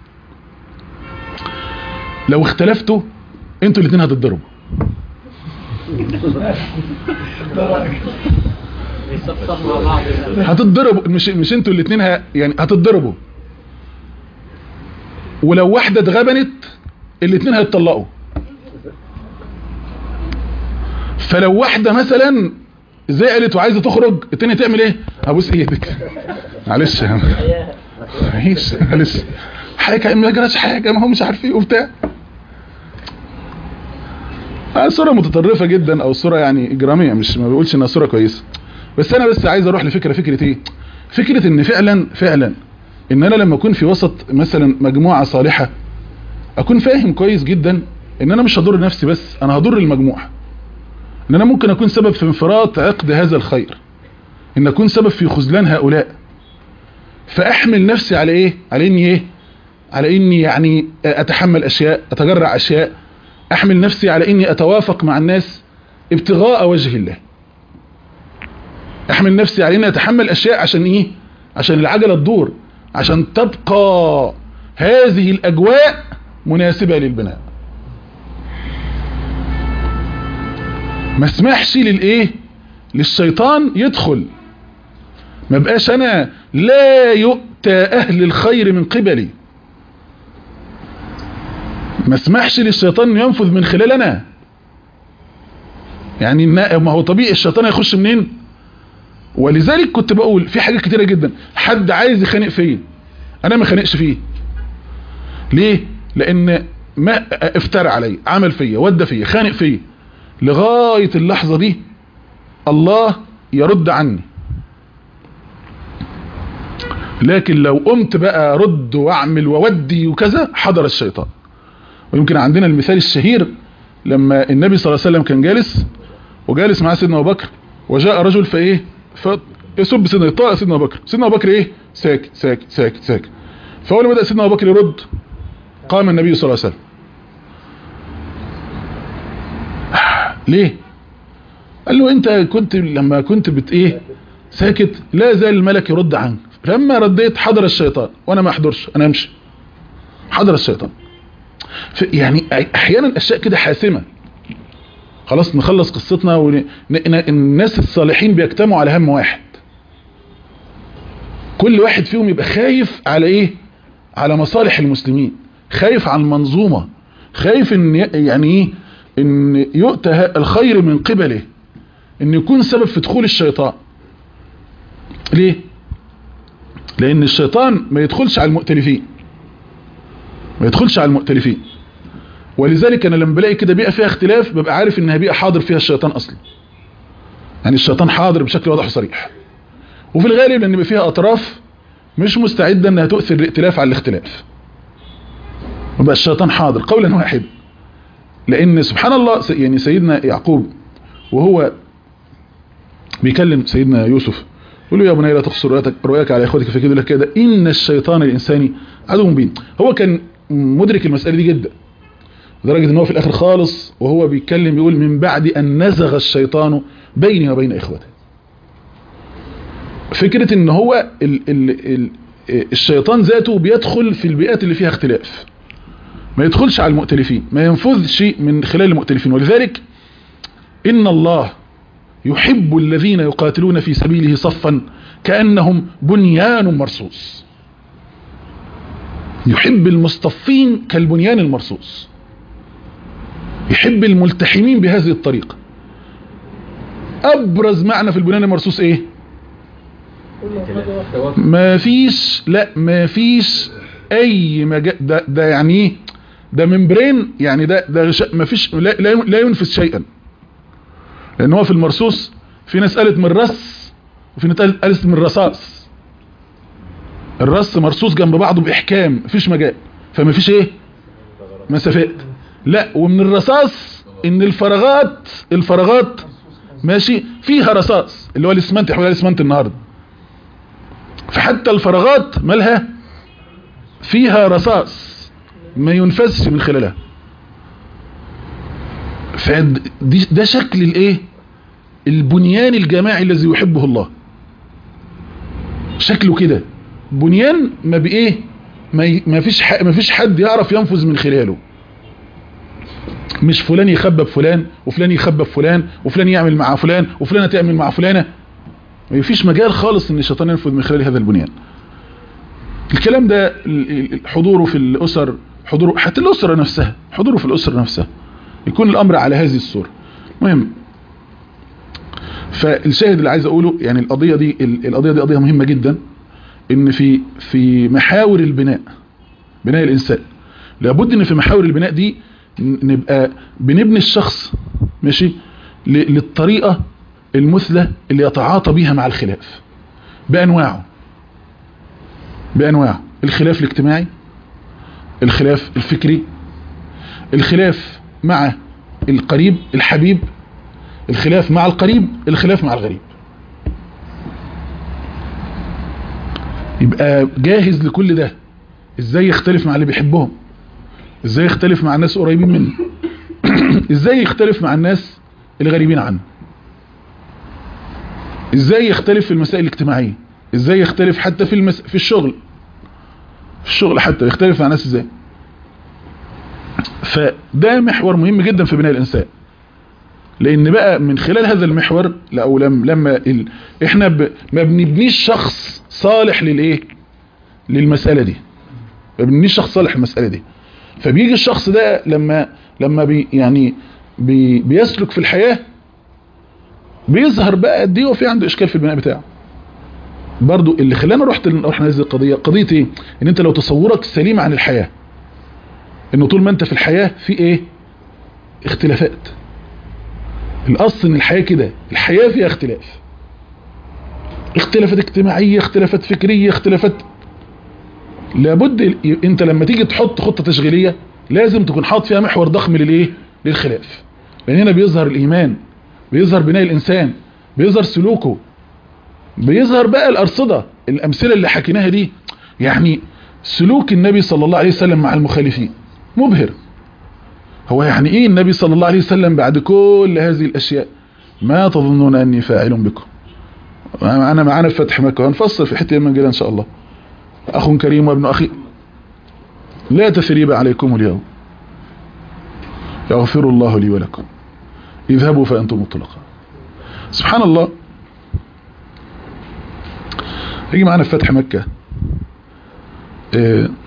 لو اختلفتوا انتوا الاثنين هتتضربوا بيصفصفوا مع بعض هتتضربوا مش مش انتوا الاثنين ه... يعني هتتضربوا ولو واحده اتغبنت الاثنين هيتطلقوا فلو واحده مثلا زعلت وعايزه تخرج التانية تعمل ايه هبوس ايدك معلش يا عم معلش معلش حاجه ما جراش حاجه ما هو مش عارف ايه وبتاع آه، صوره متطرفه جدا او صوره يعني اجراميه مش ما بقولش انها صوره كويسه بس انا بس عايز اروح لفكره فكره ايه فكره ان فعلا فعلا ان انا لما اكون في وسط مثلا مجموعه صالحه اكون فاهم كويس جدا ان انا مش هضر نفسي بس انا هضر المجموعه ان انا ممكن اكون سبب في انفراط عقد هذا الخير ان اكون سبب في خذلان هؤلاء فاحمل نفسي على ايه على اني ايه على اني يعني اتحمل اشياء اتجرع اشياء احمل نفسي على اني اتوافق مع الناس ابتغاء وجه الله احمل نفسي على اني اتحمل اشياء عشان ايه عشان العجله تدور عشان تبقى هذه الاجواء مناسبه للبناء ما اسمحش للايه للشيطان يدخل ما بقاش انا لا يؤتى اهل الخير من قبلي ما اسمحش للشيطان انه ينفذ من خلالنا يعني النا- ما هو طبيعي الشيطان هيخش منين ولذلك كنت بقول في حاجات كتيرة جدا حد عايز يخانق فيا انا ما خانقش فيه ليه لان ما افترى علي عمل فيا ودى فيا خانق فيا لغاية اللحظة دي الله يرد عني لكن لو قمت بقى رد واعمل وودي وكذا حضر الشيطان ويمكن عندنا المثال الشهير لما النبي صلى الله عليه وسلم كان جالس وجالس مع سيدنا ابو بكر وجاء رجل فايه فيسب سيدنا يطلع سيدنا ابو بكر سيدنا ابو بكر ايه ساكت ساكت ساكت ساكت فاول ما بدا سيدنا ابو بكر يرد قام النبي صلى الله عليه وسلم ليه قال له انت كنت لما كنت بت ايه ساكت لا زال الملك يرد عنك لما رديت حضر الشيطان وانا ما احضرش انا امشي حضر الشيطان ف- يعني احيانا اشياء كده حاسمه خلاص نخلص قصتنا والناس الصالحين بيجتمعوا على هم واحد كل واحد فيهم يبقى خايف على ايه على مصالح المسلمين خايف على المنظومة خايف ان ي- يعني ايه ان يؤتى ه- الخير من قبله ان يكون سبب في دخول الشيطان ليه لان الشيطان ما يدخلش على المؤتلفين ما يدخلش على المؤتلفين ولذلك انا لما بلاقي كده بيئه فيها اختلاف ببقى عارف انها بيئه حاضر فيها الشيطان اصلا يعني الشيطان حاضر بشكل واضح وصريح وفي الغالب لان بيبقى فيها اطراف مش مستعده انها تؤثر الائتلاف على الاختلاف وبقى الشيطان حاضر قولا واحد لان سبحان الله س- يعني سيدنا يعقوب وهو بيكلم سيدنا يوسف يقول له يا بني لا تقصر رؤيتك رؤياك على اخوتك فكده لك كده ان الشيطان الانساني عدو مبين هو كان مدرك المساله دي جدا لدرجه ان هو في الاخر خالص وهو بيتكلم بيقول من بعد ان نزغ الشيطان بيني وبين اخوتي فكره ان هو ال ال ال الشيطان ذاته بيدخل في البيئات اللي فيها اختلاف ما يدخلش على المؤتلفين ما ينفذش من خلال المؤتلفين ولذلك إن الله يحب الذين يقاتلون في سبيله صفا كأنهم بنيان مرصوص يحب المصطفين كالبنيان المرصوص يحب الملتحمين بهذه الطريقة أبرز معنى في البنيان المرصوص إيه ما فيش لا ما فيش اي مجال ده, ده يعني ايه ده ممبرين يعني ده ده ش- ما فيش لا, لا لا ينفذ شيئا لان هو في المرصوص في ناس قالت من رص وفي ناس قالت من رصاص الرص مرصوص جنب بعضه باحكام مفيش مجال فما فيش ايه مسافات لا ومن الرصاص ان الفراغات الفراغات ماشي فيها رصاص اللي هو الاسمنت احنا الاسمنت النهارده فحتى الفراغات مالها فيها رصاص ما ينفذش من خلالها فدي ده شكل الايه البنيان الجماعي الذي يحبه الله شكله كده بنيان ما بايه ما ي- ما فيش ح- ما فيش حد يعرف ينفذ من خلاله مش فلان يخبب فلان وفلان يخبب فلان وفلان يعمل مع فلان وفلانه تعمل مع فلانه ما فيش مجال خالص ان الشيطان ينفذ من خلال هذا البنيان الكلام ده ال- ال- حضوره في الاسر حضوره حتى الاسره نفسها حضوره في الاسره نفسها يكون الامر على هذه الصوره مهم فالشاهد اللي عايز اقوله يعني القضيه دي ال- القضيه دي قضيه مهمه جدا ان في في محاور البناء بناء الانسان لابد ان في محاور البناء دي ن- نبقى بنبني الشخص ماشي ل- للطريقه المثلى اللي يتعاطى بيها مع الخلاف بانواعه بانواعه الخلاف الاجتماعي الخلاف الفكري الخلاف مع القريب الحبيب الخلاف مع القريب الخلاف مع الغريب يبقى جاهز لكل ده ازاي يختلف مع اللي بيحبهم ازاي يختلف مع الناس قريبين منه ازاي يختلف مع الناس الغريبين عنه ازاي يختلف في المسائل الاجتماعية ازاي يختلف حتى في المس... في الشغل في الشغل حتى يختلف مع الناس ازاي فده محور مهم جدا في بناء الانسان لان بقى من خلال هذا المحور لا او لم لما ال... احنا ب... ما بنبنيش شخص صالح للايه للمسألة دي ما بنبنيش شخص صالح للمسألة دي فبيجي الشخص ده لما لما بي يعني بي بيسلك في الحياة بيظهر بقى قد ايه هو في عنده اشكال في البناء بتاعه برضو اللي خلانا رحت رحنا هذه القضية قضية ايه ان انت لو تصورك سليم عن الحياة انه طول ما انت في الحياة في ايه اختلافات الاصل ان الحياة كده الحياة فيها اختلاف اختلافات اجتماعية اختلافات فكرية اختلافات لابد ال- انت لما تيجي تحط خطة تشغيلية لازم تكون حاط فيها محور ضخم للايه للخلاف لان هنا بيظهر الايمان بيظهر بناء الانسان بيظهر سلوكه بيظهر بقى الارصدة الامثلة اللي حكيناها دي يعني سلوك النبي صلى الله عليه وسلم مع المخالفين مبهر هو يعني ايه النبي صلى الله عليه وسلم بعد كل هذه الاشياء ما تظنون اني فاعل بكم معنا معنا في فتح مكة هنفصل في حتة من كده ان شاء الله اخ كريم وابن اخي لا تثريب عليكم اليوم يغفر الله لي ولكم اذهبوا فانتم مطلقا سبحان الله يجي معنا في فتح مكة اه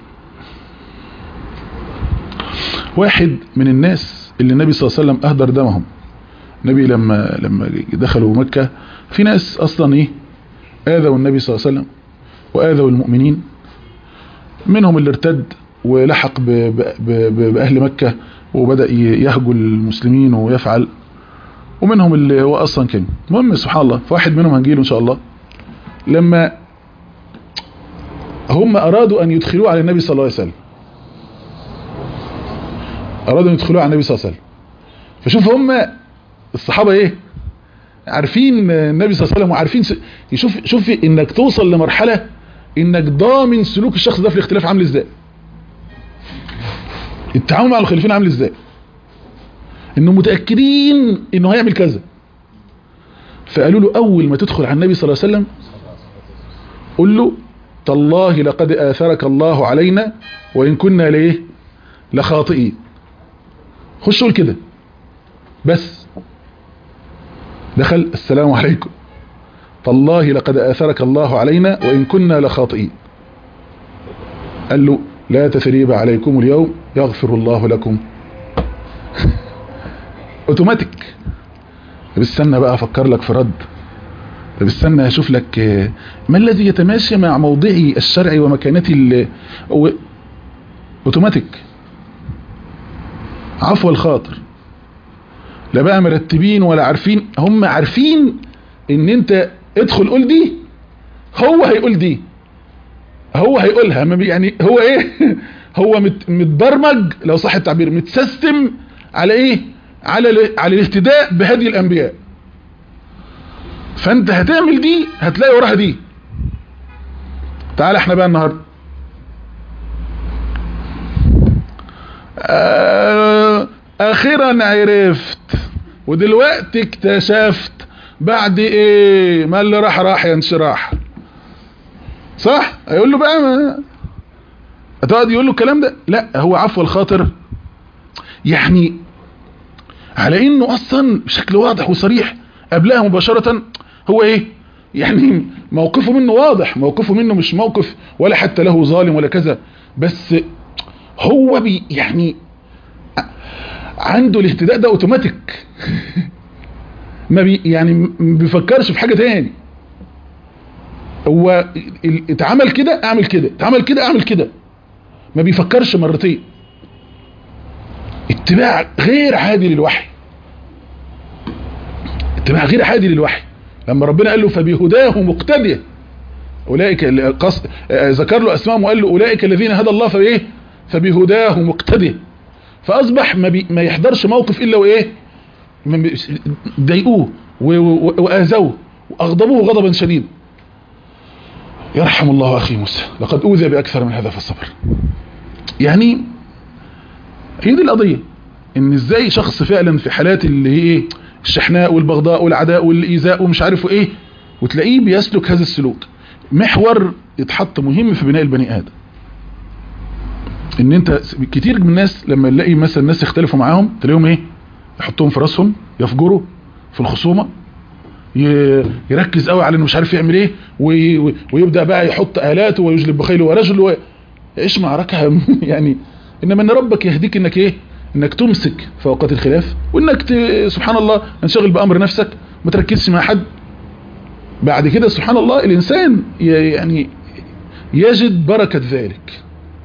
واحد من الناس اللي النبي صلى الله عليه وسلم اهدر دمهم النبي لما لما دخلوا مكة في ناس اصلا ايه اذوا النبي صلى الله عليه وسلم واذوا المؤمنين منهم اللي ارتد ولحق ب ب ب باهل مكة وبدأ يهجو المسلمين ويفعل ومنهم اللي هو اصلا كان المهم سبحان الله فواحد منهم هنجيله ان شاء الله لما هم ارادوا ان يدخلوه على النبي صلى الله عليه وسلم ارادوا ان يدخلوا على النبي صلى الله عليه وسلم فشوف هم الصحابه ايه عارفين النبي صلى الله عليه وسلم وعارفين س... يشوف شوف انك توصل لمرحله انك ضامن سلوك الشخص ده في الاختلاف عامل ازاي التعامل مع المخالفين عامل ازاي انه متاكدين انه هيعمل كذا فقالوا له اول ما تدخل على النبي صلى الله عليه وسلم قل له تالله لقد آثرك الله علينا وإن كنا ليه لخاطئين خش قول كده بس دخل السلام عليكم تالله لقد آثرك الله علينا وإن كنا لخاطئين قال له لا تثريب عليكم اليوم يغفر الله لكم اوتوماتيك طب استنى بقى افكر لك في رد طب استنى اشوف لك ما الذي يتماشى مع موضعي الشرعي ومكانتي ال اوتوماتيك عفو الخاطر لا بقى مرتبين ولا عارفين هم عارفين ان انت ادخل قول دي هو هيقول دي هو هيقولها يعني هو ايه هو متبرمج لو صح التعبير متسيستم على ايه على على الاهتداء بهدي الانبياء فانت هتعمل دي هتلاقي وراها دي تعال احنا بقى النهارده اخيرا عرفت ودلوقتي اكتشفت بعد ايه ما اللي راح راح ينشراح صح هيقول له بقى ما هتقعد يقول له الكلام ده لا هو عفو الخاطر يعني على انه اصلا بشكل واضح وصريح قبلها مباشرة هو ايه يعني موقفه منه واضح موقفه منه مش موقف ولا حتى له ظالم ولا كذا بس هو بي يعني عنده الاهتداء ده اوتوماتيك ما بي يعني ما بيفكرش في حاجة تاني هو اتعمل كده اعمل كده اتعمل كده اعمل كده ما بيفكرش مرتين اتباع غير عادي للوحي اتباع غير عادي للوحي لما ربنا قال له فبهداه مقتديه اولئك قص... ذكر له اسمائهم وقال له اولئك الذين هدى الله فايه فبهداه مقتديه فاصبح ما, بي... ما يحضرش موقف الا وايه ضايقوه واذوه واغضبوه غضبا شديدا يرحم الله اخي موسى لقد اوذي باكثر من هذا فالصبر يعني هي دي القضيه ان ازاي شخص فعلا في حالات اللي هي ايه الشحناء والبغضاء والعداء والايذاء ومش عارف ايه وتلاقيه بيسلك هذا السلوك محور يتحط مهم في بناء البني ادم ان انت كتير من الناس لما نلاقي مثلا الناس يختلفوا معاهم تلاقيهم ايه يحطوهم في راسهم يفجروا في الخصومه يركز قوي على انه مش عارف يعمل ايه ويبدا بقى يحط الاته ويجلب بخيله ورجله يعيش معركه يعني انما ان ربك يهديك انك ايه انك تمسك في اوقات الخلاف وانك ت... سبحان الله انشغل بامر نفسك ما تركزش مع حد بعد كده سبحان الله الانسان ي... يعني يجد بركة ذلك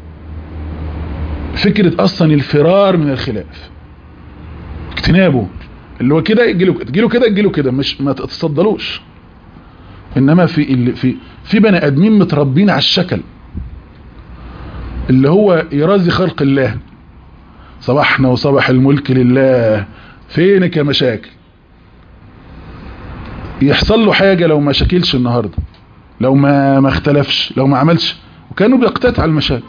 فكرة اصلا الفرار من الخلاف اجتنابه اللي هو كده يجيله كده يجيله كده يجيله كده مش ما تتصدلوش انما في اللي في في بني ادمين متربين على الشكل اللي هو يرازي خلق الله صباحنا وصباح الملك لله فينك يا مشاكل يحصل له حاجة لو ما شكلش النهاردة لو ما ما اختلفش لو ما عملش وكانوا بيقتات على المشاكل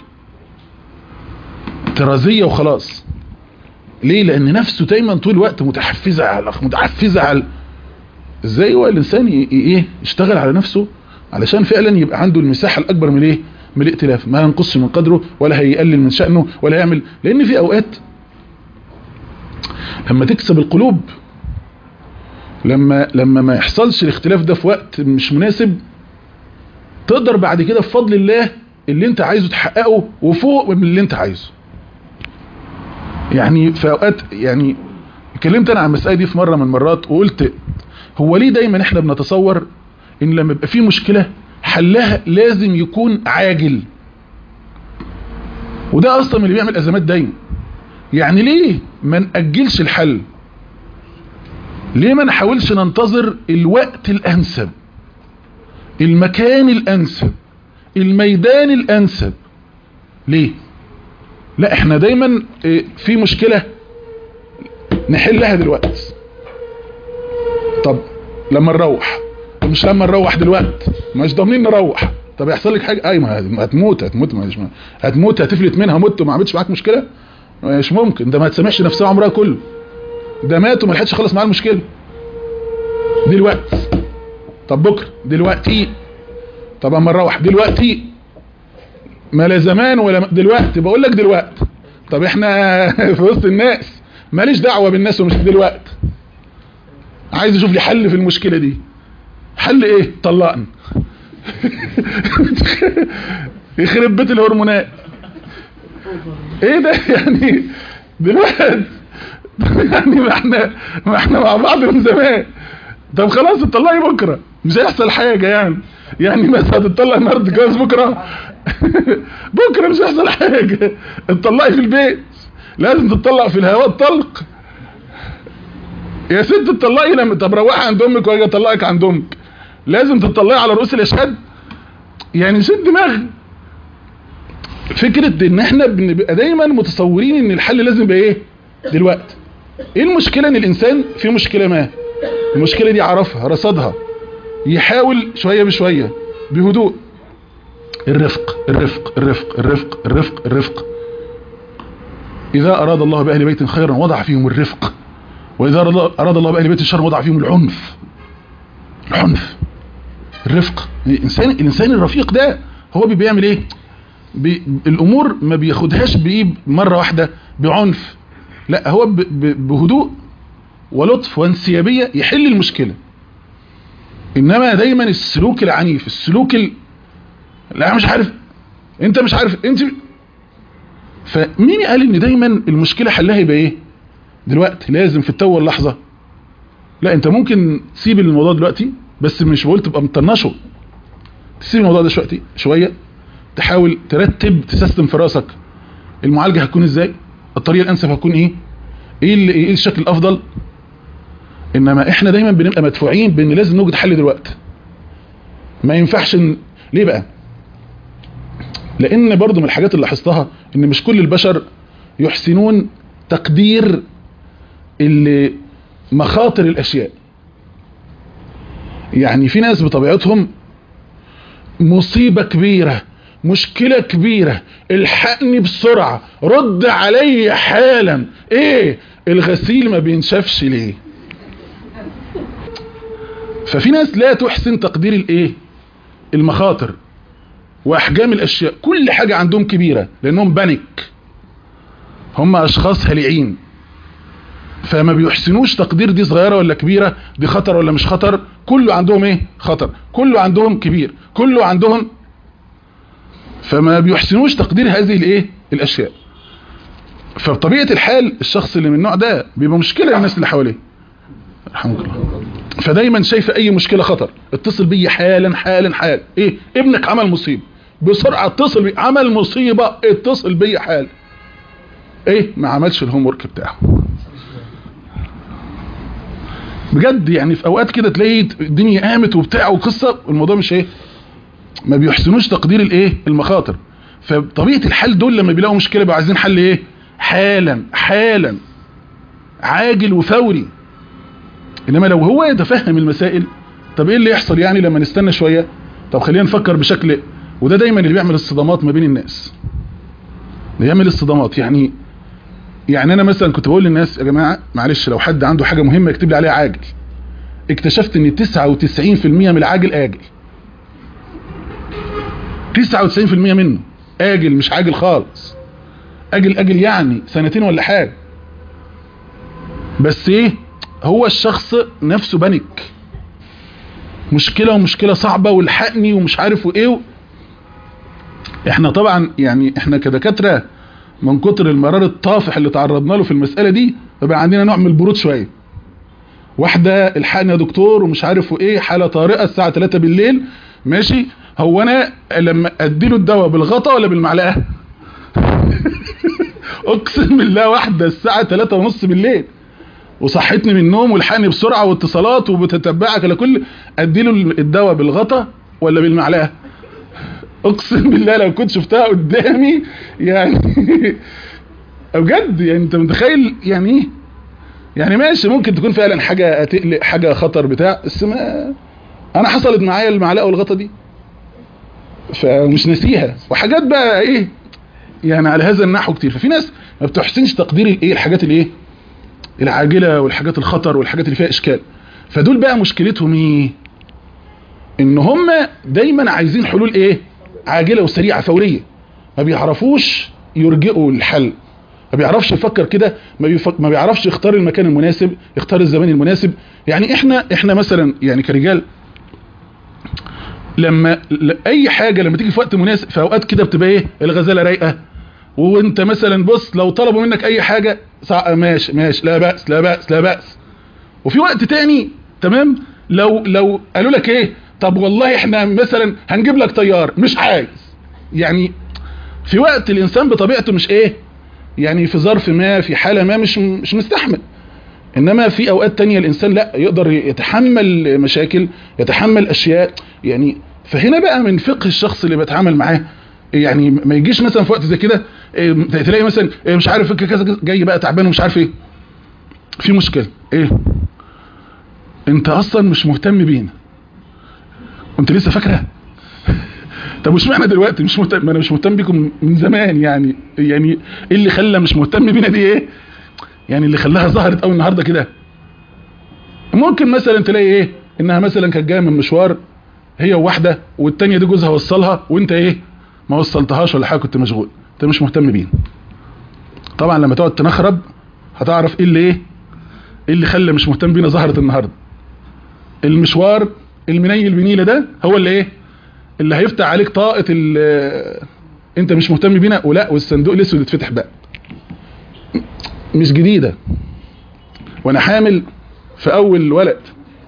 ترازية وخلاص ليه لان نفسه دايما طول الوقت متحفزة على متحفزة على ازاي هو الانسان ايه يشتغل على نفسه علشان فعلا يبقى عنده المساحة الاكبر من ايه من الائتلاف ما ينقص من قدره ولا هيقلل من شأنه ولا يعمل لان في اوقات لما تكسب القلوب لما لما ما يحصلش الاختلاف ده في وقت مش مناسب تقدر بعد كده بفضل الله اللي انت عايزه تحققه وفوق من اللي انت عايزه يعني في اوقات يعني اتكلمت انا عن المسألة دي في مرة من المرات وقلت هو ليه دايما احنا بنتصور ان لما يبقى في مشكلة حلها لازم يكون عاجل وده اصلا اللي بيعمل ازمات دايما يعني ليه ما نأجلش الحل ليه ما نحاولش ننتظر الوقت الانسب المكان الانسب الميدان الانسب ليه لا احنا دايما اه، في مشكلة نحلها دلوقتي طب لما نروح طب مش لما نروح دلوقتي مش ضامنين نروح طب يحصل لك حاجه اي ما هتموت هتموت مش هتموت هتفلت منها مت وما عملتش معاك مشكله مش ممكن ده ما تسامحش نفسها عمرها كله ده مات وما لحقش خلص معاه المشكله دلوقتي طب بكره دلوقتي طب اما نروح دلوقتي ما لا زمان ولا م- دلوقتي بقول لك دلوقتي طب احنا في وسط الناس ماليش دعوه بالناس ومش دلوقتي عايز اشوف لي حل في المشكله دي حل ايه طلقني يخرب بيت الهرمونات ايه ده يعني دلوقتي يعني ما احنا ما احنا مع بعض من زمان طب خلاص اتطلقي بكره مش هيحصل حاجه يعني يعني بس هتطلق النهارده تتجوز بكره بكره مش هيحصل حاجه اتطلقي في البيت لازم تتطلق في الهواء الطلق يا ست تطلقي لما طب روحي عند امك واجي اطلقك عند امك لازم تطلقي على رؤوس الاشهاد يعني شد دماغ فكرة ان احنا بنبقى دايما متصورين ان الحل لازم يبقى ايه دلوقتي ايه المشكلة ان الانسان في مشكلة ما المشكلة دي عرفها رصدها يحاول شوية بشوية بهدوء الرفق الرفق الرفق الرفق الرفق الرفق إذا أراد الله بأهل بيت خيرا وضع فيهم الرفق وإذا أراد الله بأهل بيت شر وضع فيهم العنف العنف الرفق الإنسان, الإنسان الرفيق ده هو بيعمل إيه بي الأمور ما بياخدهاش بإيه مرة واحدة بعنف لا هو ب ب بهدوء ولطف وانسيابية يحل المشكلة إنما دايما السلوك العنيف السلوك ال... لا مش عارف انت مش عارف انت فمين قال ان دايما المشكلة حلها يبقى ايه دلوقتي لازم في التو اللحظة لا انت ممكن تسيب الموضوع دلوقتي بس مش بقول تبقى مطنشه تسيب الموضوع ده شوية شوية تحاول ترتب تسيستم في راسك المعالجة هتكون ازاي الطريقة الانسب هتكون ايه ايه, اللي ايه الشكل الافضل انما احنا دايما بنبقى مدفوعين بان لازم نوجد حل دلوقتي ما ينفعش ن... ليه بقى لان برضو من الحاجات اللي لاحظتها ان مش كل البشر يحسنون تقدير اللي مخاطر الاشياء يعني في ناس بطبيعتهم مصيبة كبيرة مشكلة كبيرة الحقني بسرعة رد علي حالا ايه الغسيل ما بينشفش ليه ففي ناس لا تحسن تقدير الايه المخاطر واحجام الاشياء كل حاجة عندهم كبيرة لانهم بانك هم اشخاص هليعين فما بيحسنوش تقدير دي صغيرة ولا كبيرة دي خطر ولا مش خطر كله عندهم ايه خطر كله عندهم كبير كله عندهم فما بيحسنوش تقدير هذه الايه الاشياء فبطبيعة الحال الشخص اللي من النوع ده بيبقى مشكلة للناس اللي حواليه رحمك الله فدايما شايف اي مشكلة خطر اتصل بي حالا حالا حالا ايه ابنك عمل مصيبة بسرعة اتصل بي عمل مصيبة اتصل بي حالا ايه ما عملش الهوم ورك بتاعه بجد يعني في اوقات كده تلاقي الدنيا قامت وبتاع وقصة الموضوع مش ايه ما بيحسنوش تقدير الايه المخاطر فبطبيعة الحال دول لما بيلاقوا مشكلة بيبقوا عايزين حل ايه حالا حالا عاجل وفوري انما لو هو يتفهم المسائل طب ايه اللي يحصل يعني لما نستنى شوية طب خلينا نفكر بشكل وده دايما اللي بيعمل الصدامات ما بين الناس بيعمل الصدامات يعني يعني انا مثلا كنت بقول للناس يا جماعة معلش لو حد عنده حاجة مهمة يكتب لي عليها عاجل اكتشفت ان 99% من العاجل اجل 99% منه اجل مش عاجل خالص اجل اجل يعني سنتين ولا حاجة بس ايه هو الشخص نفسه بنك مشكلة ومشكلة صعبة والحقني ومش عارف وايه و... احنا طبعا يعني احنا كدكاترة من كتر المرار الطافح اللي تعرضنا له في المسألة دي فبقى عندنا نوع من البرود شوية واحدة الحقني يا دكتور ومش عارف وايه حالة طارئة الساعة 3 بالليل ماشي هو انا لما اديله الدواء بالغطا ولا بالمعلقة اقسم بالله واحدة الساعة 3 ونص بالليل وصحتني من النوم والحقني بسرعة واتصالات وبتتبعك لكل اديله الدواء بالغطا ولا بالمعلقة اقسم بالله لو كنت شفتها قدامي يعني بجد يعني انت متخيل يعني ايه يعني ماشي ممكن تكون فعلا حاجه تقلق حاجه خطر بتاع بس ما انا حصلت معايا المعلقه والغطا دي فمش ناسيها وحاجات بقى ايه يعني على هذا النحو كتير ففي ناس ما بتحسنش تقدير الايه الحاجات الايه العاجله والحاجات الخطر والحاجات اللي فيها اشكال فدول بقى مشكلتهم ايه ان هم دايما عايزين حلول ايه عاجله وسريعه فوريه ما بيعرفوش يرجئوا الحل ما بيعرفش يفكر كده ما, بيفك... ما بيعرفش يختار المكان المناسب يختار الزمان المناسب يعني احنا احنا مثلا يعني كرجال لما ل- اي حاجه لما تيجي في وقت مناسب في اوقات كده بتبقى ايه الغزاله رايقه وانت مثلا بص لو طلبوا منك اي حاجه سع- ماشي ماشي لا باس لا باس لا باس وفي وقت تاني تمام لو لو قالوا لك ايه طب والله احنا مثلا هنجيب لك طيار مش عايز يعني في وقت الانسان بطبيعته مش ايه يعني في ظرف ما في حاله ما مش مش مستحمل انما في اوقات تانية الانسان لا يقدر يتحمل مشاكل يتحمل اشياء يعني فهنا بقى من فقه الشخص اللي بيتعامل معاه يعني ما يجيش مثلا في وقت زي كده إيه، تلاقي مثلا إيه، مش عارف كذا كذا جاي بقى تعبان ومش عارف ايه في مشكله ايه انت اصلا مش مهتم بينا انت لسه فاكره طب وش معنى دلوقتي مش مهتم ما انا مش مهتم بيكم من زمان يعني يعني ايه اللي خلى مش مهتم بينا دي ايه يعني اللي خلاها ظهرت قوي النهارده كده ممكن مثلا تلاقي ايه انها مثلا كانت جايه من مشوار هي وواحده والتانيه دي جوزها وصلها وانت ايه ما وصلتهاش ولا حاجه كنت مشغول انت مش مهتم بينا طبعا لما تقعد تنخرب هتعرف ايه اللي ايه ايه اللي خلى مش مهتم بينا ظهرت النهارده المشوار المنيل بنيله ده هو اللي ايه اللي هيفتح عليك طاقه ال- انت مش مهتم بينا ولا والصندوق الاسود يتفتح بقى مش جديده وانا حامل في اول ولد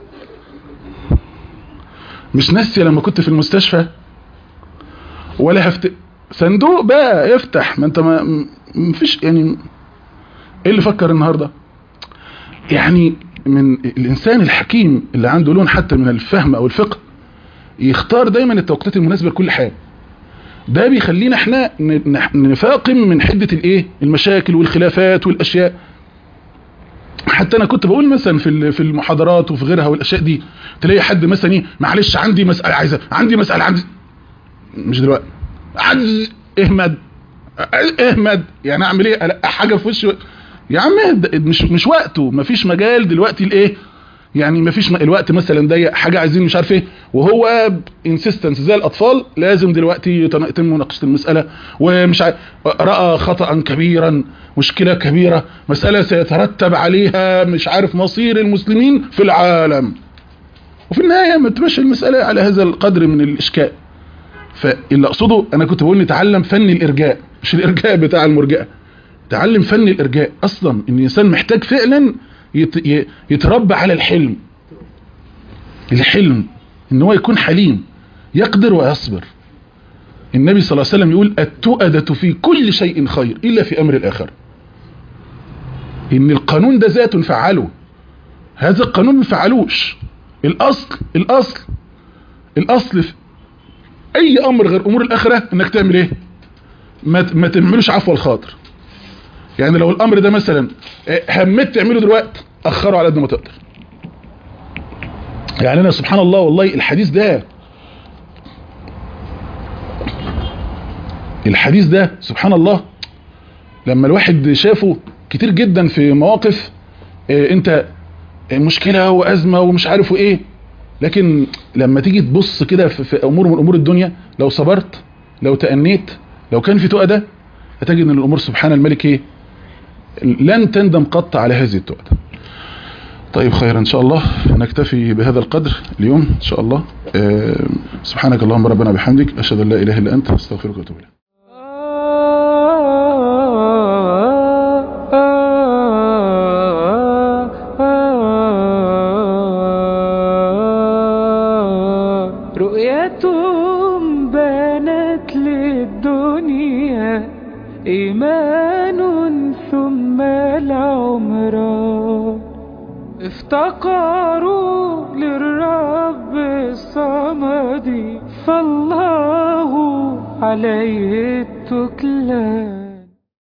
مش ناسيه لما كنت في المستشفى ولا هفت صندوق بقى افتح ما انت ما م- مفيش يعني ايه اللي فكر النهارده يعني من الانسان الحكيم اللي عنده لون حتى من الفهم او الفقه يختار دايما التوقيتات المناسبه لكل حاجه ده بيخلينا احنا ن- نح- نفاقم من حده الايه المشاكل والخلافات والاشياء حتى انا كنت بقول مثلا في ال- في المحاضرات وفي غيرها والاشياء دي تلاقي حد مثلا ايه معلش عندي مساله عايزه عندي مساله عندي مش دلوقتي عندي اهمد اهمد يعني اعمل ايه ألاقي حاجه في وشي يا عم اهد- مش مش وقته مفيش مجال دلوقتي لايه يعني مفيش م- الوقت مثلا ضيق حاجه عايزين مش عارف ايه وهو انسيستنس زي الاطفال لازم دلوقتي يتن- يتم مناقشه المساله ومش عارف راى خطا كبيرا مشكله كبيره مساله سيترتب عليها مش عارف مصير المسلمين في العالم وفي النهايه ما تبقاش المساله على هذا القدر من الاشكال فاللي اقصده انا كنت بقول نتعلم فن الارجاء مش الارجاء بتاع المرجئه تعلم فن الارجاء اصلا ان الانسان محتاج فعلا يت... ي- يتربى على الحلم الحلم ان هو يكون حليم يقدر ويصبر النبي صلى الله عليه وسلم يقول التؤدة في كل شيء خير الا في امر الاخر ان القانون ده ذات فعله هذا القانون ما فعلوش الاصل الاصل الاصل في اي امر غير امور الاخره انك تعمل ايه ما ت- ما تعملوش عفو الخاطر يعني لو الامر ده مثلا آه، همت تعمله دلوقتي اخره على قد ما تقدر يعني انا سبحان الله والله الحديث ده الحديث ده سبحان الله لما الواحد شافه كتير جدا في مواقف آه، انت مشكلة وازمة ومش عارف ايه لكن لما تيجي تبص كده في, في امور من امور الدنيا لو صبرت لو تأنيت لو كان في تؤدة هتجد ان الامور سبحان الملك ايه لن تندم قط على هذه التؤدة طيب خير ان شاء الله نكتفي بهذا القدر اليوم ان شاء الله آه، سبحانك اللهم ربنا بحمدك اشهد ان لا اله الا انت استغفرك واتوب اليك رؤيتهم بانت للدنيا إيمان ثم العمران افتقروا للرب الصمد فالله عليه التكلان